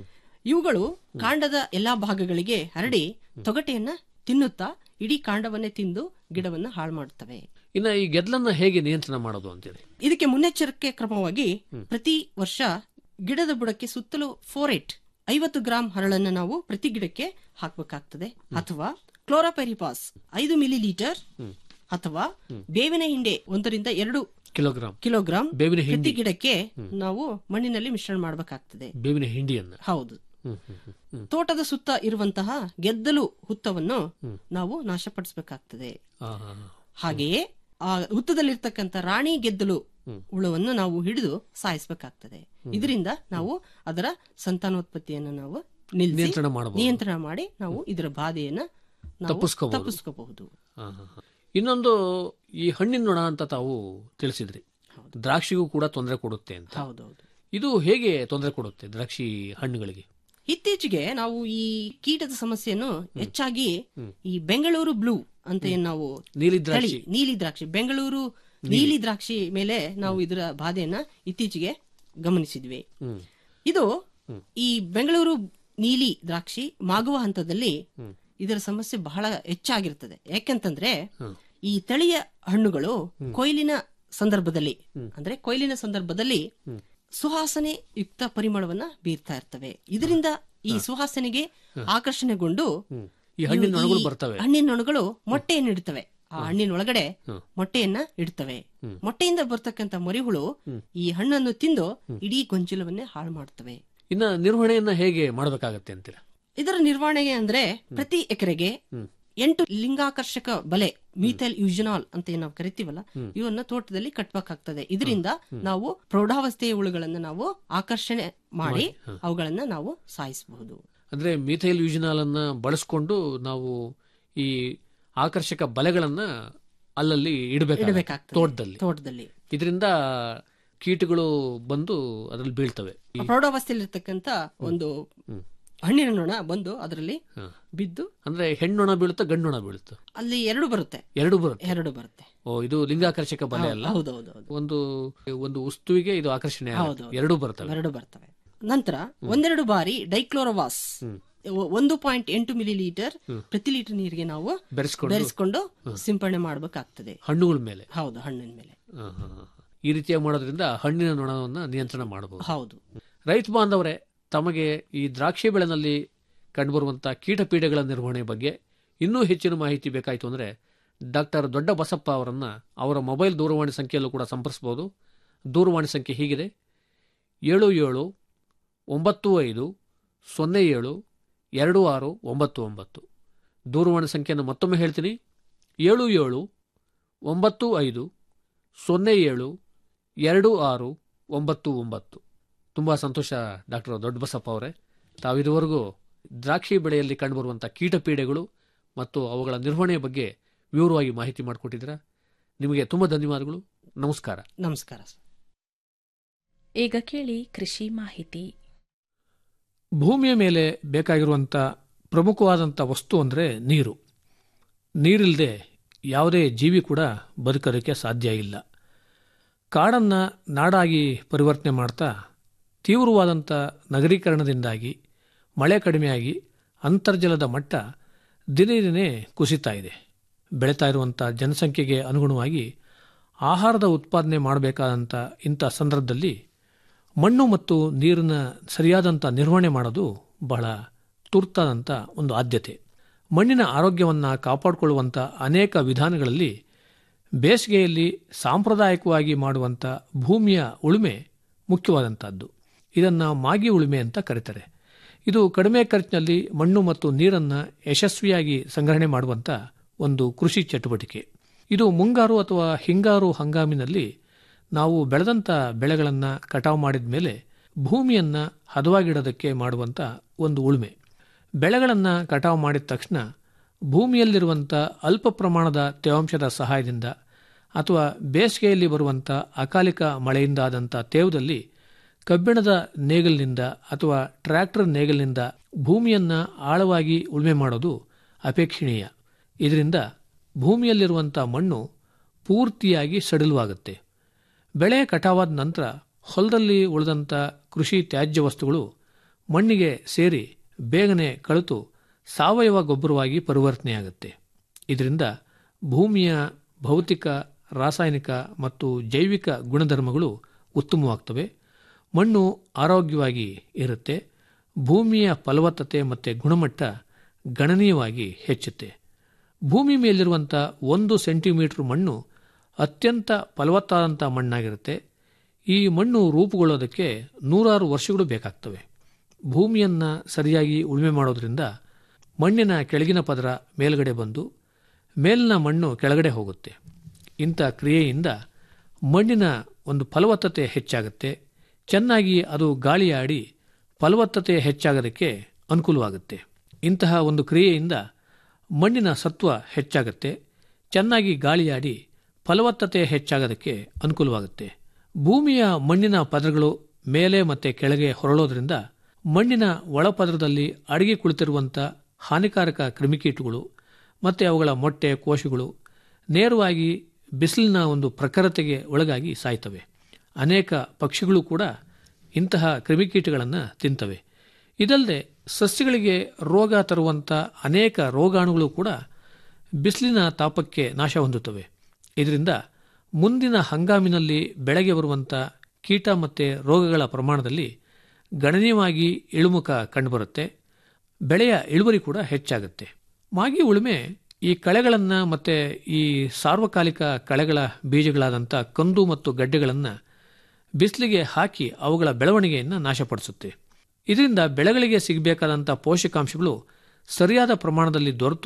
ಇವುಗಳು ಕಾಂಡದ ಎಲ್ಲಾ ಭಾಗಗಳಿಗೆ ಹರಡಿ ತೊಗಟೆಯನ್ನ ತಿನ್ನುತ್ತಾ ಇಡೀ ಕಾಂಡವನ್ನೇ ತಿಂದು ಗಿಡವನ್ನ ಹಾಳು ಮಾಡುತ್ತವೆ
ಇನ್ನ ಈ ಗೆದ್ಲನ್ನ ಹೇಗೆ ನಿಯಂತ್ರಣ ಮಾಡೋದು ಅಂತೀರಿ
ಇದಕ್ಕೆ ಮುನ್ನೆಚ್ಚರಿಕೆ ಕ್ರಮವಾಗಿ ಪ್ರತಿ ವರ್ಷ ಗಿಡದ ಬುಡಕ್ಕೆ ಸುತ್ತಲೂ ಫೋರೇಟ್ ಐವತ್ತು ಗ್ರಾಂ ಹರಳನ್ನ ನಾವು ಪ್ರತಿ ಗಿಡಕ್ಕೆ ಹಾಕಬೇಕಾಗ್ತದೆ ಅಥವಾ ಕ್ಲೋರಾಪೆರಿಪಾಸ್ ಐದು ಮಿಲಿ ಲೀಟರ್ ಅಥವಾ ಬೇವಿನ ಹಿಂಡೆ ಒಂದರಿಂದ ಎರಡು
ಕಿಲೋಗ್ರಾಂ
ಕಿಲೋಗ್ರಾಂ
ಬೇವಿನ
ಪ್ರತಿ
ಹಿಂಡಿ
ಗಿಡಕ್ಕೆ ನಾವು ಮಣ್ಣಿನಲ್ಲಿ ಮಿಶ್ರಣ ಮಾಡಬೇಕಾಗ್ತದೆ
ಬೇವಿನ ಹಿಂಡಿಯನ್ನ
ಹೌದು
ಹ್ಮ್, ಹ್ಮ್, ಹ್ಮ್, ಹ್ಮ್.
ತೋಟದ ಸುತ್ತ ಇರುವಂತಹ ಗೆದ್ದಲು ಹುತ್ತವನ್ನು ನಾವು ನಾಶಪಡಿಸಬೇಕಾಗ್ತದೆ
ಆ, ಆ, ಆ.
ಹಾಗೆಯೇ ಆ ಹುತ್ತದಲ್ಲಿರ್ತಕ್ಕಂಥ ರಾಣಿ ಗೆದ್ದಲು ಹುಳವನ್ನು ನಾವು ಹಿಡಿದು ಸಾಯಿಸಬೇಕಾಗ್ತದೆ ಇದರಿಂದ ನಾವು ಅದರ ಸಂತಾನೋತ್ಪತ್ತಿಯನ್ನು ನಾವು ನಿಲ್ಲಿಸಿ
ನಿಯಂತ್ರಣ ಮಾಡಬಹುದು
ನಿಯಂತ್ರಣ ಮಾಡಿ ನಾವು ಇದರ ಬಾಧೆಯನ್ನ ನಾವು
ತಪ್ಪಿಸ್ಕೋಬಹುದು.
ತಪ್ಪಿಸ್ಕೋಬಹುದು
ಆ, ಆ, ಆ. ಇನ್ನೊಂದು ಈ ಹಣ್ಣಿನ ನೊಣ ಅಂತ ತಾವು ತಿಳಿಸಿದ್ರಿ ದ್ರಾಕ್ಷಿಗೂ ಕೂಡ ತೊಂದರೆ ಕೊಡುತ್ತೆ ಅಂತ
ಹೌದೌದು
ಇದು ಹೇಗೆ ತೊಂದರೆ ಕೊಡುತ್ತೆ ದ್ರಾಕ್ಷಿ ಹಣ್ಣುಗಳಿಗೆ
ಇತ್ತೀಚೆಗೆ ನಾವು ಈ ಕೀಟದ ಸಮಸ್ಯೆಯನ್ನು ಹೆಚ್ಚಾಗಿ ಈ ಬೆಂಗಳೂರು ಬ್ಲೂ ಅಂತ ಏನ್ ನಾವು
ನೀಲಿ
ತಳಿ
ದ್ರಾಕ್ಷಿ
ನೀಲಿ ದ್ರಾಕ್ಷಿ ಬೆಂಗಳೂರು ನೀಲಿ ದ್ರಾಕ್ಷಿ ಮೇಲೆ ನಾವು ಇದರ ಬಾಧೆಯನ್ನ ಇತ್ತೀಚೆಗೆ ಗಮನಿಸಿದ್ವಿ
ಹ್ಮ್
ಇದು ಈ ಬೆಂಗಳೂರು ನೀಲಿ ದ್ರಾಕ್ಷಿ ಮಾಗುವ ಹಂತದಲ್ಲಿ ಇದರ ಸಮಸ್ಯೆ ಬಹಳ ಹೆಚ್ಚಾಗಿರ್ತದೆ ಯಾಕೆಂತಂದ್ರೆ ಈ ತಳಿಯ ಹಣ್ಣುಗಳು ಕೊಯ್ಲಿನ ಸಂದರ್ಭದಲ್ಲಿ ಅಂದ್ರೆ ಕೊಯ್ಲಿನ ಸಂದರ್ಭದಲ್ಲಿ ಸುವಾಸನೆ ಯುಕ್ತ ಪರಿಮಳವನ್ನ ಬೀರ್ತಾ ಇರ್ತವೆ ಇದರಿಂದ ಈ ಸುವಾಸನೆಗೆ ಆಕರ್ಷಣೆಗೊಂಡು
ಈ ಹಣ್ಣಿನ
ಇವು-
ನೊಣಗಳು
ಈ
ಬರ್ತವೆ
ಹಣ್ಣಿನ ನೊಣಗಳು ಮೊಟ್ಟೆಯನ್ನು ಇಡ್ತವೆ ಆ ಹಣ್ಣಿನ ಒಳಗಡೆ ಮೊಟ್ಟೆಯನ್ನ ಇಡ್ತವೆ ಮೊಟ್ಟೆಯಿಂದ ಬರ್ತಕ್ಕಂಥ ಮರಿಹುಳು ಈ ಹಣ್ಣನ್ನು ತಿಂದು ಇಡೀ ಗೊಂಚಲವನ್ನೇ ಹಾಳು ಮಾಡ್ತವೆ
ಇನ್ನ ನಿರ್ವಹಣೆಯನ್ನ ಹೇಗೆ ಮಾಡಬೇಕಾಗತ್ತೆ ಅಂತೀರಾ
ಇದರ ನಿರ್ವಹಣೆಗೆ ಅಂದ್ರೆ ಪ್ರತಿ ಎಕರೆಗೆ ಎಂಟು ಲಿಂಗಾಕರ್ಷಕ ಬಲೆ ಮೀಥೈಲ್ ಯುಜನಾಲ್ ಅಂತ ಏನ್ ನಾವು ಕರಿತೀವಲ್ಲ ಇವನ್ನ ತೋಟದಲ್ಲಿ ಕಟ್ಬೇಕಾಗ್ತದೆ ಇದರಿಂದ ನಾವು ಪ್ರೌಢಾವಸ್ಥೆಯ ಹುಳುಗಳನ್ನ ನಾವು ಆಕರ್ಷಣೆ ಮಾಡಿ ಅವುಗಳನ್ನ ನಾವು ಸಾಯಿಸಬಹುದು
ಅಂದ್ರೆ ಮಿಥೈಲ್ ಯೂಜಿನಾಲ್ ಅನ್ನ ಬಳಸ್ಕೊಂಡು ನಾವು ಈ ಆಕರ್ಷಕ ಬಲೆಗಳನ್ನ ಅಲ್ಲಲ್ಲಿ ಇಡಬೇಕು
ಇಡಬೇಕಾಗ್ತದೆ
ತೋಟದಲ್ಲಿ
ತೋಟದಲ್ಲಿ
ಇದರಿಂದ ಕೀಟಗಳು ಬಂದು ಅದ್ರಲ್ಲಿ ಬೀಳ್ತವೆ ಈ-
ಪ್ರೌಢಾವಸ್ಥೆಯಲ್ಲಿರ್ತಕ್ಕಂಥ ಒಂದು ಹಣ್ಣಿನ ನೊಣ ಬಂದು ಅದರಲ್ಲಿ
ಹ.
ಬಿದ್ದು
ಅಂದ್ರೆ ಹೆಣ್ಣೊಣ ಬೀಳುತ್ತಾ ಗಂಡೊಣ ಬೀಳುತ್ತಾ
ಅಲ್ಲಿ ಎರಡು ಬರುತ್ತೆ
ಎರಡು ಬರುತ್ತೆ
ಎರಡು ಬರುತ್ತೆ
ಓ ಇದು ಲಿಂಗಾಕರ್ಷಕ ಬಲೆ ಅಲ್ಲ
ಹೌದೌದು
ಒಂದು ಒಂದು ವಸ್ತುವಿಗೆ ಇದು ಆಕರ್ಷಣೆ ಆಗುತ್ತೆ.
ಹೌದು.
ಎರಡೂ ಬರ್ತವೆ
ಎರಡು ಬರ್ತವೆ ನಂತರ ಒಂದೆರಡು ಬಾರಿ ಡೈಕ್ಲೋರೋವಾಸ್ ಒ- ಒಂದು ಪಾಯಿಂಟ್ ಎಂಟು ಮಿಲಿ ಲೀಟರ್ ಪ್ರತಿ ಲೀಟರ್ ನೀರಿಗೆ ನಾವು
ಬೆರೆಸ್ಕೊಂಡು
ಬೆರೆಸ್ಕೊಂಡು ಸಿಂಪಡಣೆ ಮಾಡಬೇಕಾಗ್ತದೆ
ಹಣ್ಣುಗಳ ಮೇಲೆ
ಹೌದು ಹಣ್ಣಿನ ಮೇಲೆ
ಹ, ಹ, ಹ. ಈ ರೀತಿಯಾಗಿ ಮಾಡೋದ್ರಿಂದ ಹಣ್ಣಿನ ನೊಣವನ್ನ ನಿಯಂತ್ರಣ ಮಾಡಬಹುದು
ಹೌದು
ರೈತ ಬಾಂಧವರೇ ತಮಗೆ ಈ ದ್ರಾಕ್ಷಿ ಬೆಳೆನಲ್ಲಿ ಕಂಡುಬರುವಂಥ ಕೀಟಪೀಡೆಗಳ ನಿರ್ವಹಣೆ ಬಗ್ಗೆ ಇನ್ನೂ ಹೆಚ್ಚಿನ ಮಾಹಿತಿ ಬೇಕಾಯಿತು ಅಂದರೆ ಡಾಕ್ಟರ್ ದೊಡ್ಡ ಬಸಪ್ಪ ಅವರನ್ನು ಅವರ ಮೊಬೈಲ್ ದೂರವಾಣಿ ಸಂಖ್ಯೆಯಲ್ಲೂ ಕೂಡ ಸಂಪರ್ಸ್ಬೋದು ದೂರವಾಣಿ ಸಂಖ್ಯೆ ಹೀಗಿದೆ ಏಳು ಏಳು ಒಂಬತ್ತು ಐದು ಸೊನ್ನೆ ಏಳು ಎರಡು ಆರು ಒಂಬತ್ತು ಒಂಬತ್ತು ದೂರವಾಣಿ ಸಂಖ್ಯೆಯನ್ನು ಮತ್ತೊಮ್ಮೆ ಹೇಳ್ತೀನಿ ಏಳು ಏಳು ಒಂಬತ್ತು ಐದು ಸೊನ್ನೆ ಏಳು ಎರಡು ಆರು ಒಂಬತ್ತು ಒಂಬತ್ತು ತುಂಬ ಸಂತೋಷ ಡಾಕ್ಟರ್ ದೊಡ್ಡಬಸಪ್ಪ ಅವರೇ ತಾವಿದುವರೆಗೂ ದ್ರಾಕ್ಷಿ ಬೆಳೆಯಲ್ಲಿ ಕಂಡುಬರುವಂಥ ಕೀಟಪೀಡೆಗಳು ಮತ್ತು ಅವುಗಳ ನಿರ್ವಹಣೆಯ ಬಗ್ಗೆ ವಿವರವಾಗಿ ಮಾಹಿತಿ ಮಾಡಿಕೊಟ್ಟಿದ್ದೀರಾ ನಿಮಗೆ ತುಂಬ ಧನ್ಯವಾದಗಳು ನಮಸ್ಕಾರ
ನಮಸ್ಕಾರ ಸರ್
ಈಗ ಕೇಳಿ ಕೃಷಿ ಮಾಹಿತಿ
ಭೂಮಿಯ ಮೇಲೆ ಬೇಕಾಗಿರುವಂಥ ಪ್ರಮುಖವಾದಂಥ ವಸ್ತು ಅಂದರೆ ನೀರು ನೀರಿಲ್ಲದೆ ಯಾವುದೇ ಜೀವಿ ಕೂಡ ಬದುಕೋದಕ್ಕೆ ಸಾಧ್ಯ ಇಲ್ಲ ಕಾಡನ್ನು ನಾಡಾಗಿ ಪರಿವರ್ತನೆ ಮಾಡ್ತಾ ತೀವ್ರವಾದಂಥ ನಗರೀಕರಣದಿಂದಾಗಿ ಮಳೆ ಕಡಿಮೆಯಾಗಿ ಅಂತರ್ಜಲದ ಮಟ್ಟ ದಿನೇ ದಿನೇ ಕುಸಿತಾ ಇದೆ ಬೆಳೀತಾ ಇರುವಂಥ ಜನಸಂಖ್ಯೆಗೆ ಅನುಗುಣವಾಗಿ ಆಹಾರದ ಉತ್ಪಾದನೆ ಮಾಡಬೇಕಾದಂಥ ಇಂಥ ಸಂದರ್ಭದಲ್ಲಿ ಮಣ್ಣು ಮತ್ತು ನೀರಿನ ಸರಿಯಾದಂಥ ನಿರ್ವಹಣೆ ಮಾಡೋದು ಬಹಳ ತುರ್ತಾದಂಥ ಒಂದು ಆದ್ಯತೆ ಮಣ್ಣಿನ ಆರೋಗ್ಯವನ್ನು ಕಾಪಾಡಿಕೊಳ್ಳುವಂಥ ಅನೇಕ ವಿಧಾನಗಳಲ್ಲಿ ಬೇಸಿಗೆಯಲ್ಲಿ ಸಾಂಪ್ರದಾಯಿಕವಾಗಿ ಮಾಡುವಂಥ ಭೂಮಿಯ ಉಳುಮೆ ಮುಖ್ಯವಾದಂಥದ್ದು ಇದನ್ನು ಮಾಗಿ ಉಳುಮೆ ಅಂತ ಕರೀತಾರೆ ಇದು ಕಡಿಮೆ ಖರ್ಚಿನಲ್ಲಿ ಮಣ್ಣು ಮತ್ತು ನೀರನ್ನು ಯಶಸ್ವಿಯಾಗಿ ಸಂಗ್ರಹಣೆ ಮಾಡುವಂಥ ಒಂದು ಕೃಷಿ ಚಟುವಟಿಕೆ ಇದು ಮುಂಗಾರು ಅಥವಾ ಹಿಂಗಾರು ಹಂಗಾಮಿನಲ್ಲಿ ನಾವು ಬೆಳೆದಂಥ ಬೆಳೆಗಳನ್ನು ಕಟಾವು ಮಾಡಿದ ಮೇಲೆ ಭೂಮಿಯನ್ನು ಹದವಾಗಿಡೋದಕ್ಕೆ ಮಾಡುವಂಥ ಒಂದು ಉಳುಮೆ ಬೆಳೆಗಳನ್ನು ಕಟಾವು ಮಾಡಿದ ತಕ್ಷಣ ಭೂಮಿಯಲ್ಲಿರುವಂಥ ಅಲ್ಪ ಪ್ರಮಾಣದ ತೇವಾಂಶದ ಸಹಾಯದಿಂದ ಅಥವಾ ಬೇಸಿಗೆಯಲ್ಲಿ ಬರುವಂಥ ಅಕಾಲಿಕ ಮಳೆಯಿಂದಾದಂಥ ತೇವದಲ್ಲಿ ಕಬ್ಬಿಣದ ನೇಗಲಿನಿಂದ ಅಥವಾ ಟ್ರ್ಯಾಕ್ಟರ್ ನೇಗಲಿನಿಂದ ಭೂಮಿಯನ್ನು ಆಳವಾಗಿ ಉಳುಮೆ ಮಾಡೋದು ಅಪೇಕ್ಷಣೀಯ ಇದರಿಂದ ಭೂಮಿಯಲ್ಲಿರುವಂಥ ಮಣ್ಣು ಪೂರ್ತಿಯಾಗಿ ಸಡಿಲವಾಗುತ್ತೆ ಬೆಳೆ ಕಟಾವಾದ ನಂತರ ಹೊಲದಲ್ಲಿ ಉಳಿದಂಥ ಕೃಷಿ ತ್ಯಾಜ್ಯ ವಸ್ತುಗಳು ಮಣ್ಣಿಗೆ ಸೇರಿ ಬೇಗನೆ ಕಳೆತು ಸಾವಯವ ಗೊಬ್ಬರವಾಗಿ ಪರಿವರ್ತನೆಯಾಗುತ್ತೆ ಇದರಿಂದ ಭೂಮಿಯ ಭೌತಿಕ ರಾಸಾಯನಿಕ ಮತ್ತು ಜೈವಿಕ ಗುಣಧರ್ಮಗಳು ಉತ್ತಮವಾಗ್ತವೆ ಮಣ್ಣು ಆರೋಗ್ಯವಾಗಿ ಇರುತ್ತೆ ಭೂಮಿಯ ಫಲವತ್ತತೆ ಮತ್ತು ಗುಣಮಟ್ಟ ಗಣನೀಯವಾಗಿ ಹೆಚ್ಚುತ್ತೆ ಭೂಮಿ ಮೇಲಿರುವಂಥ ಒಂದು ಸೆಂಟಿಮೀಟರ್ ಮಣ್ಣು ಅತ್ಯಂತ ಫಲವತ್ತಾದಂಥ ಮಣ್ಣಾಗಿರುತ್ತೆ ಈ ಮಣ್ಣು ರೂಪುಗೊಳ್ಳೋದಕ್ಕೆ ನೂರಾರು ವರ್ಷಗಳು ಬೇಕಾಗ್ತವೆ ಭೂಮಿಯನ್ನು ಸರಿಯಾಗಿ ಉಳುಮೆ ಮಾಡೋದ್ರಿಂದ ಮಣ್ಣಿನ ಕೆಳಗಿನ ಪದರ ಮೇಲ್ಗಡೆ ಬಂದು ಮೇಲಿನ ಮಣ್ಣು ಕೆಳಗಡೆ ಹೋಗುತ್ತೆ ಇಂಥ ಕ್ರಿಯೆಯಿಂದ ಮಣ್ಣಿನ ಒಂದು ಫಲವತ್ತತೆ ಹೆಚ್ಚಾಗುತ್ತೆ ಚೆನ್ನಾಗಿ ಅದು ಗಾಳಿಯಾಡಿ ಫಲವತ್ತತೆ ಹೆಚ್ಚಾಗೋದಕ್ಕೆ ಅನುಕೂಲವಾಗುತ್ತೆ ಇಂತಹ ಒಂದು ಕ್ರಿಯೆಯಿಂದ ಮಣ್ಣಿನ ಸತ್ವ ಹೆಚ್ಚಾಗುತ್ತೆ ಚೆನ್ನಾಗಿ ಗಾಳಿಯಾಡಿ ಫಲವತ್ತತೆ ಹೆಚ್ಚಾಗೋದಕ್ಕೆ ಅನುಕೂಲವಾಗುತ್ತೆ ಭೂಮಿಯ ಮಣ್ಣಿನ ಪದರಗಳು ಮೇಲೆ ಮತ್ತು ಕೆಳಗೆ ಹೊರಳೋದ್ರಿಂದ ಮಣ್ಣಿನ ಒಳಪದರದಲ್ಲಿ ಅಡಗಿ ಕುಳಿತಿರುವಂಥ ಹಾನಿಕಾರಕ ಕ್ರಿಮಿಕೀಟಗಳು ಮತ್ತು ಅವುಗಳ ಮೊಟ್ಟೆ ಕೋಶಗಳು ನೇರವಾಗಿ ಬಿಸಿಲಿನ ಒಂದು ಪ್ರಖರತೆಗೆ ಒಳಗಾಗಿ ಸಾಯ್ತವೆ ಅನೇಕ ಪಕ್ಷಿಗಳು ಕೂಡ ಇಂತಹ ಕ್ರಿಮಿಕೀಟಗಳನ್ನು ತಿಂತವೆ ಇದಲ್ಲದೆ ಸಸ್ಯಗಳಿಗೆ ರೋಗ ತರುವಂಥ ಅನೇಕ ರೋಗಾಣುಗಳು ಕೂಡ ಬಿಸಿಲಿನ ತಾಪಕ್ಕೆ ನಾಶ ಹೊಂದುತ್ತವೆ ಇದರಿಂದ ಮುಂದಿನ ಹಂಗಾಮಿನಲ್ಲಿ ಬೆಳೆಗೆ ಬರುವಂಥ ಕೀಟ ಮತ್ತು ರೋಗಗಳ ಪ್ರಮಾಣದಲ್ಲಿ ಗಣನೀಯವಾಗಿ ಇಳುಮುಖ ಕಂಡುಬರುತ್ತೆ ಬೆಳೆಯ ಇಳುವರಿ ಕೂಡ ಹೆಚ್ಚಾಗುತ್ತೆ ಮಾಗಿ ಉಳುಮೆ ಈ ಕಳೆಗಳನ್ನು ಮತ್ತು ಈ ಸಾರ್ವಕಾಲಿಕ ಕಳೆಗಳ ಬೀಜಗಳಾದಂಥ ಕಂದು ಮತ್ತು ಗಡ್ಡೆಗಳನ್ನು ಬಿಸಿಲಿಗೆ ಹಾಕಿ ಅವುಗಳ ಬೆಳವಣಿಗೆಯನ್ನು ನಾಶಪಡಿಸುತ್ತೆ ಇದರಿಂದ ಬೆಳೆಗಳಿಗೆ ಸಿಗಬೇಕಾದಂಥ ಪೋಷಕಾಂಶಗಳು ಸರಿಯಾದ ಪ್ರಮಾಣದಲ್ಲಿ ದೊರೆತು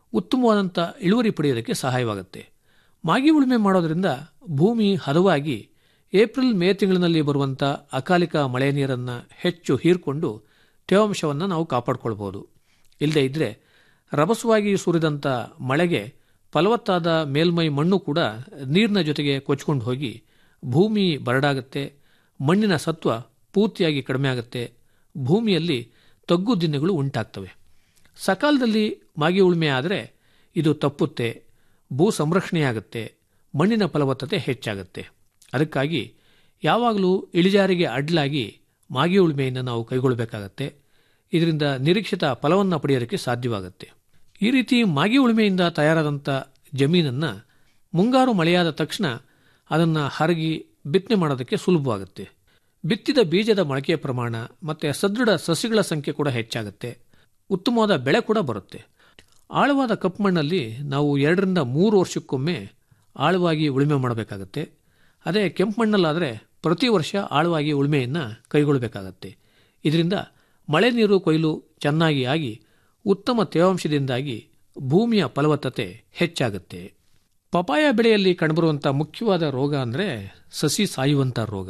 ಉತ್ತಮವಾದಂಥ ಇಳುವರಿ ಪಡೆಯೋದಕ್ಕೆ ಸಹಾಯವಾಗುತ್ತೆ ಮಾಗಿ ಉಳುಮೆ ಮಾಡೋದ್ರಿಂದ ಭೂಮಿ ಹದವಾಗಿ ಏಪ್ರಿಲ್ ಮೇ ತಿಂಗಳಿನಲ್ಲಿ ಬರುವಂಥ ಅಕಾಲಿಕ ಮಳೆ ನೀರನ್ನು ಹೆಚ್ಚು ಹೀರ್ಕೊಂಡು ತೇವಾಂಶವನ್ನು ನಾವು ಕಾಪಾಡಿಕೊಳ್ಬೋದು ಇಲ್ಲದೇ ಇದ್ದರೆ ರಭಸವಾಗಿ ಸುರಿದಂಥ ಮಳೆಗೆ ಫಲವತ್ತಾದ ಮೇಲ್ಮೈ ಮಣ್ಣು ಕೂಡ ನೀರಿನ ಜೊತೆಗೆ ಕೊಚ್ಕೊಂಡು ಹೋಗಿ ಭೂಮಿ ಬರಡಾಗುತ್ತೆ ಮಣ್ಣಿನ ಸತ್ವ ಪೂರ್ತಿಯಾಗಿ ಕಡಿಮೆ ಆಗುತ್ತೆ ಭೂಮಿಯಲ್ಲಿ ತಗ್ಗು ದಿನಗಳು ಉಂಟಾಗ್ತವೆ ಸಕಾಲದಲ್ಲಿ ಮಾಗಿ ಉಳುಮೆ ಆದರೆ ಇದು ತಪ್ಪುತ್ತೆ ಭೂ ಸಂರಕ್ಷಣೆಯಾಗುತ್ತೆ ಮಣ್ಣಿನ ಫಲವತ್ತತೆ ಹೆಚ್ಚಾಗುತ್ತೆ ಅದಕ್ಕಾಗಿ ಯಾವಾಗಲೂ ಇಳಿಜಾರಿಗೆ ಅಡ್ಡಲಾಗಿ ಮಾಗಿ ಉಳುಮೆಯನ್ನು ನಾವು ಕೈಗೊಳ್ಳಬೇಕಾಗತ್ತೆ ಇದರಿಂದ ನಿರೀಕ್ಷಿತ ಫಲವನ್ನು ಪಡೆಯೋದಕ್ಕೆ ಸಾಧ್ಯವಾಗುತ್ತೆ ಈ ರೀತಿ ಮಾಗಿ ಉಳುಮೆಯಿಂದ ತಯಾರಾದಂಥ ಜಮೀನನ್ನು ಮುಂಗಾರು ಮಳೆಯಾದ ತಕ್ಷಣ ಅದನ್ನು ಹರಗಿ ಬಿತ್ತನೆ ಮಾಡೋದಕ್ಕೆ ಸುಲಭವಾಗುತ್ತೆ ಬಿತ್ತಿದ ಬೀಜದ ಮೊಳಕೆಯ ಪ್ರಮಾಣ ಮತ್ತು ಸದೃಢ ಸಸಿಗಳ ಸಂಖ್ಯೆ ಕೂಡ ಹೆಚ್ಚಾಗುತ್ತೆ ಉತ್ತಮವಾದ ಬೆಳೆ ಕೂಡ ಬರುತ್ತೆ ಆಳವಾದ ಕಪ್ಪು ಮಣ್ಣಲ್ಲಿ ನಾವು ಎರಡರಿಂದ ಮೂರು ವರ್ಷಕ್ಕೊಮ್ಮೆ ಆಳವಾಗಿ ಉಳುಮೆ ಮಾಡಬೇಕಾಗತ್ತೆ ಅದೇ ಕೆಂಪು ಮಣ್ಣಲ್ಲಾದರೆ ಪ್ರತಿ ವರ್ಷ ಆಳವಾಗಿ ಉಳುಮೆಯನ್ನು ಕೈಗೊಳ್ಳಬೇಕಾಗತ್ತೆ ಇದರಿಂದ ಮಳೆ ನೀರು ಕೊಯ್ಲು ಚೆನ್ನಾಗಿ ಆಗಿ ಉತ್ತಮ ತೇವಾಂಶದಿಂದಾಗಿ ಭೂಮಿಯ ಫಲವತ್ತತೆ ಹೆಚ್ಚಾಗುತ್ತೆ ಪಪಾಯ ಬೆಳೆಯಲ್ಲಿ ಕಂಡುಬರುವಂಥ ಮುಖ್ಯವಾದ ರೋಗ ಅಂದರೆ ಸಸಿ ಸಾಯುವಂಥ ರೋಗ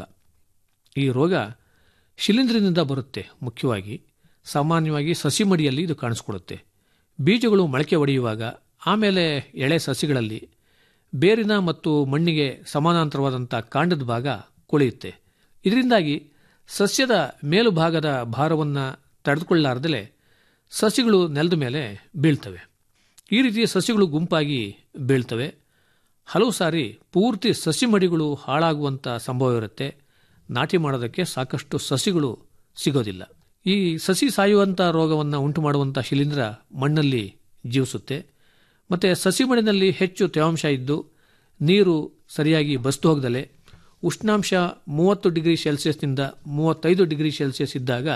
ಈ ರೋಗ ಶಿಲೀಂಧ್ರದಿಂದ ಬರುತ್ತೆ ಮುಖ್ಯವಾಗಿ ಸಾಮಾನ್ಯವಾಗಿ ಸಸಿ ಮಡಿಯಲ್ಲಿ ಇದು ಕಾಣಿಸ್ಕೊಳ್ಳುತ್ತೆ ಬೀಜಗಳು ಮೊಳಕೆ ಒಡೆಯುವಾಗ ಆಮೇಲೆ ಎಳೆ ಸಸಿಗಳಲ್ಲಿ ಬೇರಿನ ಮತ್ತು ಮಣ್ಣಿಗೆ ಸಮಾನಾಂತರವಾದಂಥ ಕಾಂಡದ ಭಾಗ ಕೊಳೆಯುತ್ತೆ ಇದರಿಂದಾಗಿ ಸಸ್ಯದ ಮೇಲುಭಾಗದ ಭಾರವನ್ನು ತಡೆದುಕೊಳ್ಳಲಾರದಲೇ ಸಸಿಗಳು ನೆಲದ ಮೇಲೆ ಬೀಳ್ತವೆ ಈ ರೀತಿ ಸಸಿಗಳು ಗುಂಪಾಗಿ ಬೀಳ್ತವೆ ಹಲವು ಸಾರಿ ಪೂರ್ತಿ ಸಸಿ ಮಡಿಗಳು ಹಾಳಾಗುವಂಥ ಸಂಭವ ಇರುತ್ತೆ ನಾಟಿ ಮಾಡೋದಕ್ಕೆ ಸಾಕಷ್ಟು ಸಸಿಗಳು ಸಿಗೋದಿಲ್ಲ ಈ ಸಸಿ ಸಾಯುವಂಥ ರೋಗವನ್ನು ಉಂಟು ಮಾಡುವಂಥ ಶಿಲೀಂಧ್ರ ಮಣ್ಣಲ್ಲಿ ಜೀವಿಸುತ್ತೆ ಮತ್ತು ಸಸಿ ಮಣ್ಣಿನಲ್ಲಿ ಹೆಚ್ಚು ತೇವಾಂಶ ಇದ್ದು ನೀರು ಸರಿಯಾಗಿ ಬಸ್ತು ಹೋಗದಲೆ ಉಷ್ಣಾಂಶ ಮೂವತ್ತು ಡಿಗ್ರಿ ಸೆಲ್ಸಿಯಸ್ನಿಂದ ಮೂವತ್ತೈದು ಡಿಗ್ರಿ ಸೆಲ್ಸಿಯಸ್ ಇದ್ದಾಗ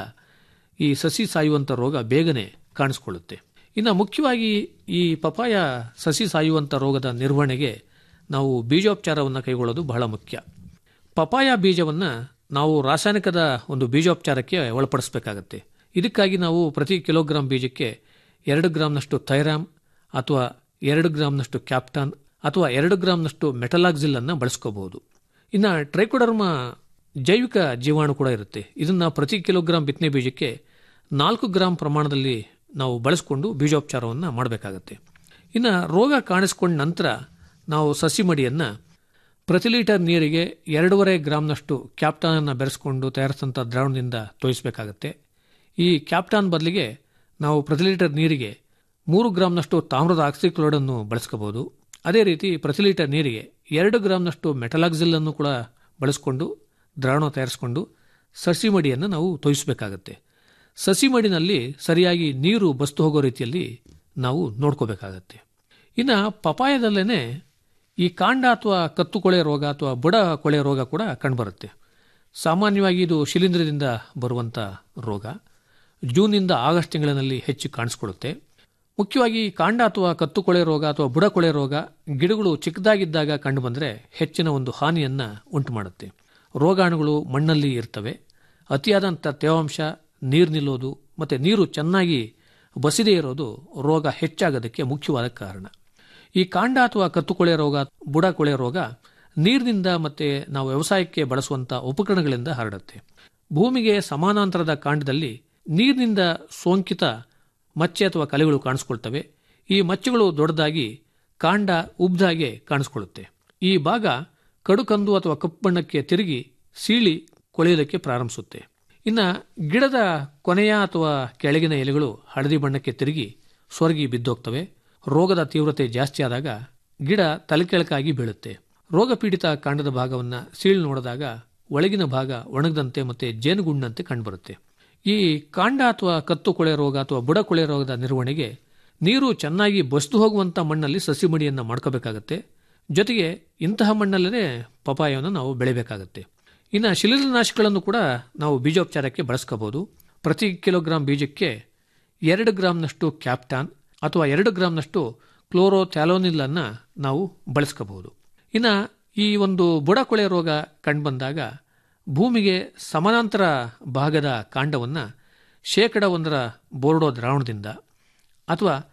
ಈ ಸಸಿ ಸಾಯುವಂಥ ರೋಗ ಬೇಗನೆ ಕಾಣಿಸ್ಕೊಳ್ಳುತ್ತೆ ಇನ್ನು ಮುಖ್ಯವಾಗಿ ಈ ಪಪಾಯ ಸಸಿ ಸಾಯುವಂಥ ರೋಗದ ನಿರ್ವಹಣೆಗೆ ನಾವು ಬೀಜೋಪಚಾರವನ್ನು ಕೈಗೊಳ್ಳೋದು ಬಹಳ ಮುಖ್ಯ ಪಪಾಯ ಬೀಜವನ್ನು ನಾವು ರಾಸಾಯನಿಕದ ಒಂದು ಬೀಜೋಪಚಾರಕ್ಕೆ ಒಳಪಡಿಸಬೇಕಾಗತ್ತೆ ಇದಕ್ಕಾಗಿ ನಾವು ಪ್ರತಿ ಕಿಲೋಗ್ರಾಂ ಬೀಜಕ್ಕೆ ಎರಡು ಗ್ರಾಂನಷ್ಟು ಥೈರಾಮ್ ಅಥವಾ ಎರಡು ಗ್ರಾಂನಷ್ಟು ಕ್ಯಾಪ್ಟಾನ್ ಅಥವಾ ಎರಡು ಗ್ರಾಂನಷ್ಟು ಮೆಟಲಾಕ್ಸಿಲ್ ಅನ್ನು ಬಳಸ್ಕೋಬಹುದು ಇನ್ನು ಟ್ರೈಕೋಡರ್ಮ ಜೈವಿಕ ಜೀವಾಣು ಕೂಡ ಇರುತ್ತೆ ಇದನ್ನು ಪ್ರತಿ ಕಿಲೋಗ್ರಾಂ ಬಿತ್ತನೆ ಬೀಜಕ್ಕೆ ನಾಲ್ಕು ಗ್ರಾಂ ಪ್ರಮಾಣದಲ್ಲಿ ನಾವು ಬಳಸ್ಕೊಂಡು ಬೀಜೋಪಚಾರವನ್ನು ಮಾಡಬೇಕಾಗತ್ತೆ ಇನ್ನು ರೋಗ ಕಾಣಿಸ್ಕೊಂಡ ನಂತರ ನಾವು ಸಸಿ ಮಡಿಯನ್ನು ಪ್ರತಿ ಲೀಟರ್ ನೀರಿಗೆ ಎರಡೂವರೆ ಗ್ರಾಂನಷ್ಟು ಕ್ಯಾಪ್ಟಾನನ್ನು ಬೆರೆಸ್ಕೊಂಡು ತಯಾರಿಸಿದಂಥ ದ್ರಾವಣದಿಂದ ತೋಯಿಸಬೇಕಾಗತ್ತೆ ಈ ಕ್ಯಾಪ್ಟಾನ್ ಬದಲಿಗೆ ನಾವು ಪ್ರತಿ ಲೀಟರ್ ನೀರಿಗೆ ಮೂರು ಗ್ರಾಂನಷ್ಟು ತಾಮ್ರದ ಆಕ್ಸಿಕ್ಲೋಡನ್ನು ಬಳಸ್ಕೋಬಹುದು ಅದೇ ರೀತಿ ಪ್ರತಿ ಲೀಟರ್ ನೀರಿಗೆ ಎರಡು ಗ್ರಾಂನಷ್ಟು ಮೆಟಲಾಕ್ಸಿಲ್ ಅನ್ನು ಕೂಡ ಬಳಸ್ಕೊಂಡು ದ್ರಾವಣ ತಯಾರಿಸಿಕೊಂಡು ಸಸಿ ಮಡಿಯನ್ನು ನಾವು ತೋಯಿಸಬೇಕಾಗತ್ತೆ ಸಸಿ ಮಡಿನಲ್ಲಿ ಸರಿಯಾಗಿ ನೀರು ಬಸ್ತು ಹೋಗೋ ರೀತಿಯಲ್ಲಿ ನಾವು ನೋಡ್ಕೋಬೇಕಾಗತ್ತೆ ಇನ್ನು ಪಪಾಯದಲ್ಲೇ ಈ ಕಾಂಡ ಅಥವಾ ಕತ್ತು ಕೊಳೆ ರೋಗ ಅಥವಾ ಬುಡ ಕೊಳೆ ರೋಗ ಕೂಡ ಕಂಡುಬರುತ್ತೆ ಸಾಮಾನ್ಯವಾಗಿ ಇದು ಶಿಲೀಂಧ್ರದಿಂದ ಬರುವಂಥ ರೋಗ ಜೂನ್ನಿಂದ ಆಗಸ್ಟ್ ತಿಂಗಳಿನಲ್ಲಿ ಹೆಚ್ಚು ಕಾಣಿಸ್ಕೊಳ್ಳುತ್ತೆ ಮುಖ್ಯವಾಗಿ ಕಾಂಡ ಅಥವಾ ಕತ್ತು ಕೊಳೆ ರೋಗ ಅಥವಾ ಬುಡ ಕೊಳೆ ರೋಗ ಗಿಡಗಳು ಚಿಕ್ಕದಾಗಿದ್ದಾಗ ಕಂಡುಬಂದರೆ ಹೆಚ್ಚಿನ ಒಂದು ಹಾನಿಯನ್ನು ಉಂಟು ಮಾಡುತ್ತೆ ರೋಗಾಣುಗಳು ಮಣ್ಣಲ್ಲಿ ಇರ್ತವೆ ಅತಿಯಾದಂಥ ತೇವಾಂಶ ನೀರು ನಿಲ್ಲೋದು ಮತ್ತು ನೀರು ಚೆನ್ನಾಗಿ ಬಸಿದೇ ಇರೋದು ರೋಗ ಹೆಚ್ಚಾಗೋದಕ್ಕೆ ಮುಖ್ಯವಾದ ಕಾರಣ ಈ ಕಾಂಡ ಅಥವಾ ಕತ್ತುಕೊಳೆ ರೋಗ ಬುಡ ಕೊಳೆ ರೋಗ ನೀರಿನಿಂದ ಮತ್ತೆ ನಾವು ವ್ಯವಸಾಯಕ್ಕೆ ಬಳಸುವಂಥ ಉಪಕರಣಗಳಿಂದ ಹರಡುತ್ತೆ ಭೂಮಿಗೆ ಸಮಾನಾಂತರದ ಕಾಂಡದಲ್ಲಿ ನೀರಿನಿಂದ ಸೋಂಕಿತ ಮಚ್ಚೆ ಅಥವಾ ಕಲೆಗಳು ಕಾಣಿಸ್ಕೊಳ್ತವೆ ಈ ಮಚ್ಚೆಗಳು ದೊಡ್ಡದಾಗಿ ಕಾಂಡ ಉಬ್ದಾಗೆ ಕಾಣಿಸ್ಕೊಳ್ಳುತ್ತೆ ಈ ಭಾಗ ಕಡುಕಂದು ಅಥವಾ ಕಪ್ಪು ಬಣ್ಣಕ್ಕೆ ತಿರುಗಿ ಸೀಳಿ ಕೊಳೆಯೋದಕ್ಕೆ ಪ್ರಾರಂಭಿಸುತ್ತೆ ಇನ್ನು ಗಿಡದ ಕೊನೆಯ ಅಥವಾ ಕೆಳಗಿನ ಎಲೆಗಳು ಹಳದಿ ಬಣ್ಣಕ್ಕೆ ತಿರುಗಿ ಸೊರಗಿ ಬಿದ್ದೋಗ್ತವೆ ರೋಗದ ತೀವ್ರತೆ ಜಾಸ್ತಿ ಆದಾಗ ಗಿಡ ತಲೆಕೆಳಕಾಗಿ ಬೀಳುತ್ತೆ ರೋಗ ಪೀಡಿತ ಕಾಂಡದ ಭಾಗವನ್ನು ಸೀಳು ನೋಡಿದಾಗ ಒಳಗಿನ ಭಾಗ ಒಣಗದಂತೆ ಮತ್ತೆ ಜೇನುಗುಂಡಂತೆ ಕಂಡುಬರುತ್ತೆ ಈ ಕಾಂಡ ಅಥವಾ ಕತ್ತು ಕೊಳೆ ರೋಗ ಅಥವಾ ಬುಡ ಕೊಳೆ ರೋಗದ ನಿರ್ವಹಣೆಗೆ ನೀರು ಚೆನ್ನಾಗಿ ಬಸ್ದು ಹೋಗುವಂಥ ಮಣ್ಣಲ್ಲಿ ಸಸಿ ಮಡಿಯನ್ನು ಮಾಡ್ಕೋಬೇಕಾಗತ್ತೆ ಜೊತೆಗೆ ಇಂತಹ ಮಣ್ಣಲ್ಲೇ ಪಪಾಯವನ್ನು ನಾವು ಬೆಳಿಬೇಕಾಗತ್ತೆ ಇನ್ನು ಶಿಲೀಂಧ್ರನಾಶಕಗಳನ್ನು ಕೂಡ ನಾವು ಬೀಜೋಪಚಾರಕ್ಕೆ ಬಳಸ್ಕೋಬಹುದು ಪ್ರತಿ ಕಿಲೋಗ್ರಾಂ ಬೀಜಕ್ಕೆ ಎರಡು ಗ್ರಾಂನಷ್ಟು ಕ್ಯಾಪ್ಟಾನ್ ಅಥವಾ ಎರಡು ಗ್ರಾಂನಷ್ಟು ಕ್ಲೋರೋಥ್ಯಾಲೋನಿಲ್ ಅನ್ನು ನಾವು ಬಳಸ್ಕೋಬಹುದು ಇನ್ನು ಈ ಒಂದು ಬುಡಕೊಳೆ ರೋಗ ಕಂಡುಬಂದಾಗ ಭೂಮಿಗೆ ಸಮಾನಾಂತರ ಭಾಗದ ಕಾಂಡವನ್ನು ಶೇಕಡ ಒಂದರ ಬೋರ್ಡೋ ದ್ರಾವಣದಿಂದ ಅಥವಾ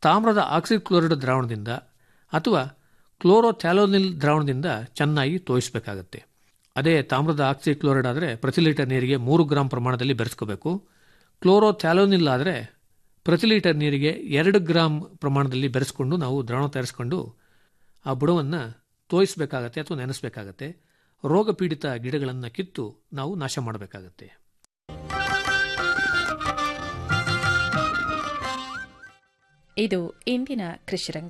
ತಾಮ್ರದ ಆಕ್ಸಿಕ್ಲೋರೈಡ್ ದ್ರಾವಣದಿಂದ ಅಥವಾ ಕ್ಲೋರೋಥ್ಯಾಲೋನಿಲ್ ದ್ರಾವಣದಿಂದ ಚೆನ್ನಾಗಿ ತೋಯಿಸಬೇಕಾಗತ್ತೆ ಅದೇ ತಾಮ್ರದ ಆಕ್ಸಿಕ್ಲೋರೈಡ್ ಆದರೆ ಪ್ರತಿ ಲೀಟರ್ ನೀರಿಗೆ ಮೂರು ಗ್ರಾಂ ಪ್ರಮಾಣದಲ್ಲಿ ಬೆರೆಸ್ಕೋಬೇಕು ಕ್ಲೋರೋಥ್ಯಾಲೋನಿಲ್ ಆದರೆ ಪ್ರತಿ ಲೀಟರ್ ನೀರಿಗೆ ಎರಡು ಗ್ರಾಂ ಪ್ರಮಾಣದಲ್ಲಿ ಬೆರೆಸ್ಕೊಂಡು ನಾವು ದ್ರಾವಣ ತಯಾರಿಸ್ಕೊಂಡು ಆ ಬುಡವನ್ನು ತೋಯಿಸಬೇಕಾಗತ್ತೆ ಅಥವಾ ನೆನೆಸಬೇಕಾಗತ್ತೆ ರೋಗ ಪೀಡಿತ ಗಿಡಗಳನ್ನು ಕಿತ್ತು ನಾವು ನಾಶ ಮಾಡಬೇಕಾಗತ್ತೆ
ಇದು ಇಂದಿನ ಕೃಷಿರಂಗ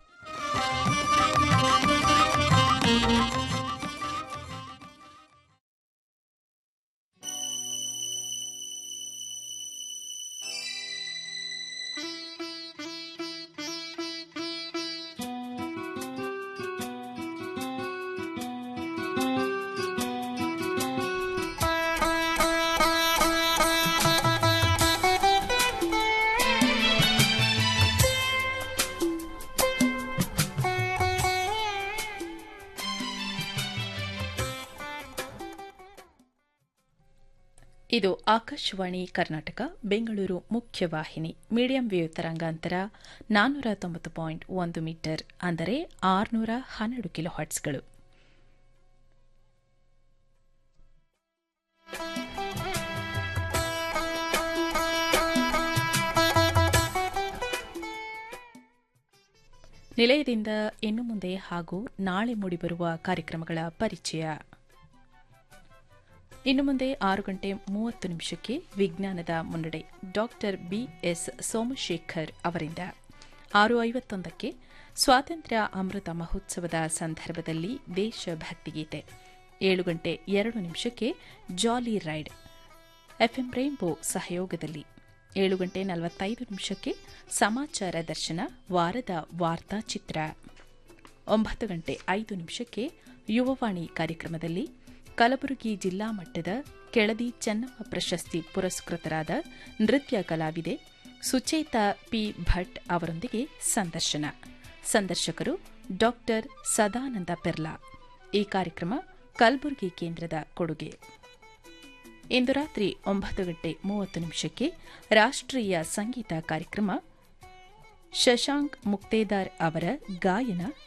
ಇದು ಆಕಾಶವಾಣಿ ಕರ್ನಾಟಕ ಬೆಂಗಳೂರು ಮುಖ್ಯವಾಹಿನಿ ಮೀಡಿಯಂ ವೇವ್ ತರಂಗಾಂತರ ನಾನ್ನೂರ ತೊಂಬತ್ತು ಪಾಯಿಂಟ್ ಒಂದು ಮೀಟರ್ ಅಂದರೆ ಆರುನೂರ ಹನ್ನೆರಡು ಕಿಲೋ ಹರ್ಟ್ಸ್ಗಳು ನಿಲಯದಿಂದ ಇನ್ನು ಮುಂದೆ ಹಾಗೂ ನಾಳೆ ಮೂಡಿಬರುವ ಕಾರ್ಯಕ್ರಮಗಳ ಪರಿಚಯ ಇನ್ನು ಮುಂದೆ ಆರು ಗಂಟೆ ಮೂವತ್ತು ನಿಮಿಷಕ್ಕೆ ವಿಜ್ಞಾನದ ಮುನ್ನಡೆ ಡಾಕ್ಟರ್ ಬಿಎಸ್ ಸೋಮಶೇಖರ್ ಅವರಿಂದ ಆರು ಐವತ್ತೊಂದಕ್ಕೆ ಸ್ವಾತಂತ್ರ್ಯ ಅಮೃತ ಮಹೋತ್ಸವದ ಸಂದರ್ಭದಲ್ಲಿ ದೇಶಭಕ್ತಿ ಗೀತೆ ಏಳು ಗಂಟೆ ಎರಡು ನಿಮಿಷಕ್ಕೆ ಜಾಲಿ ರೈಡ್ ಎಫ್ಎಂ ರೈನ್ಬೋ ಸಹಯೋಗದಲ್ಲಿ ಏಳು ಗಂಟೆ ನಲವತ್ತೈದು ನಿಮಿಷಕ್ಕೆ ಸಮಾಚಾರ ದರ್ಶನ ವಾರದ ವಾರ್ತಾ ಚಿತ್ರ ಒಂಬತ್ತು ಗಂಟೆ ಐದು ನಿಮಿಷಕ್ಕೆ ಯುವವಾಣಿ ಕಾರ್ಯಕ್ರಮದಲ್ಲಿ ಕಲಬುರಗಿ ಜಿಲ್ಲಾ ಮಟ್ಟದ ಕೆಳದಿ ಚೆನ್ನಮ್ಮ ಪ್ರಶಸ್ತಿ ಪುರಸ್ಕೃತರಾದ ನೃತ್ಯ ಕಲಾವಿದೆ ಸುಚೇತಾ ಪಿ ಭಟ್ ಅವರೊಂದಿಗೆ ಸಂದರ್ಶನ ಸಂದರ್ಶಕರು ಡಾಕ್ಟರ್ ಸದಾನಂದ ಪೆರ್ಲಾ ಈ ಕಾರ್ಯಕ್ರಮ ಕಲಬುರಗಿ ಕೇಂದ್ರದ ಕೊಡುಗೆ ಇಂದು ರಾತ್ರಿ ಒಂಬತ್ತು ಗಂಟೆ ಮೂವತ್ತು ನಿಮಿಷಕ್ಕೆ ರಾಷ್ಟ್ರೀಯ ಸಂಗೀತ ಕಾರ್ಯಕ್ರಮ ಶಶಾಂಕ್ ಮುಕ್ತೇದಾರ್ ಅವರ ಗಾಯನ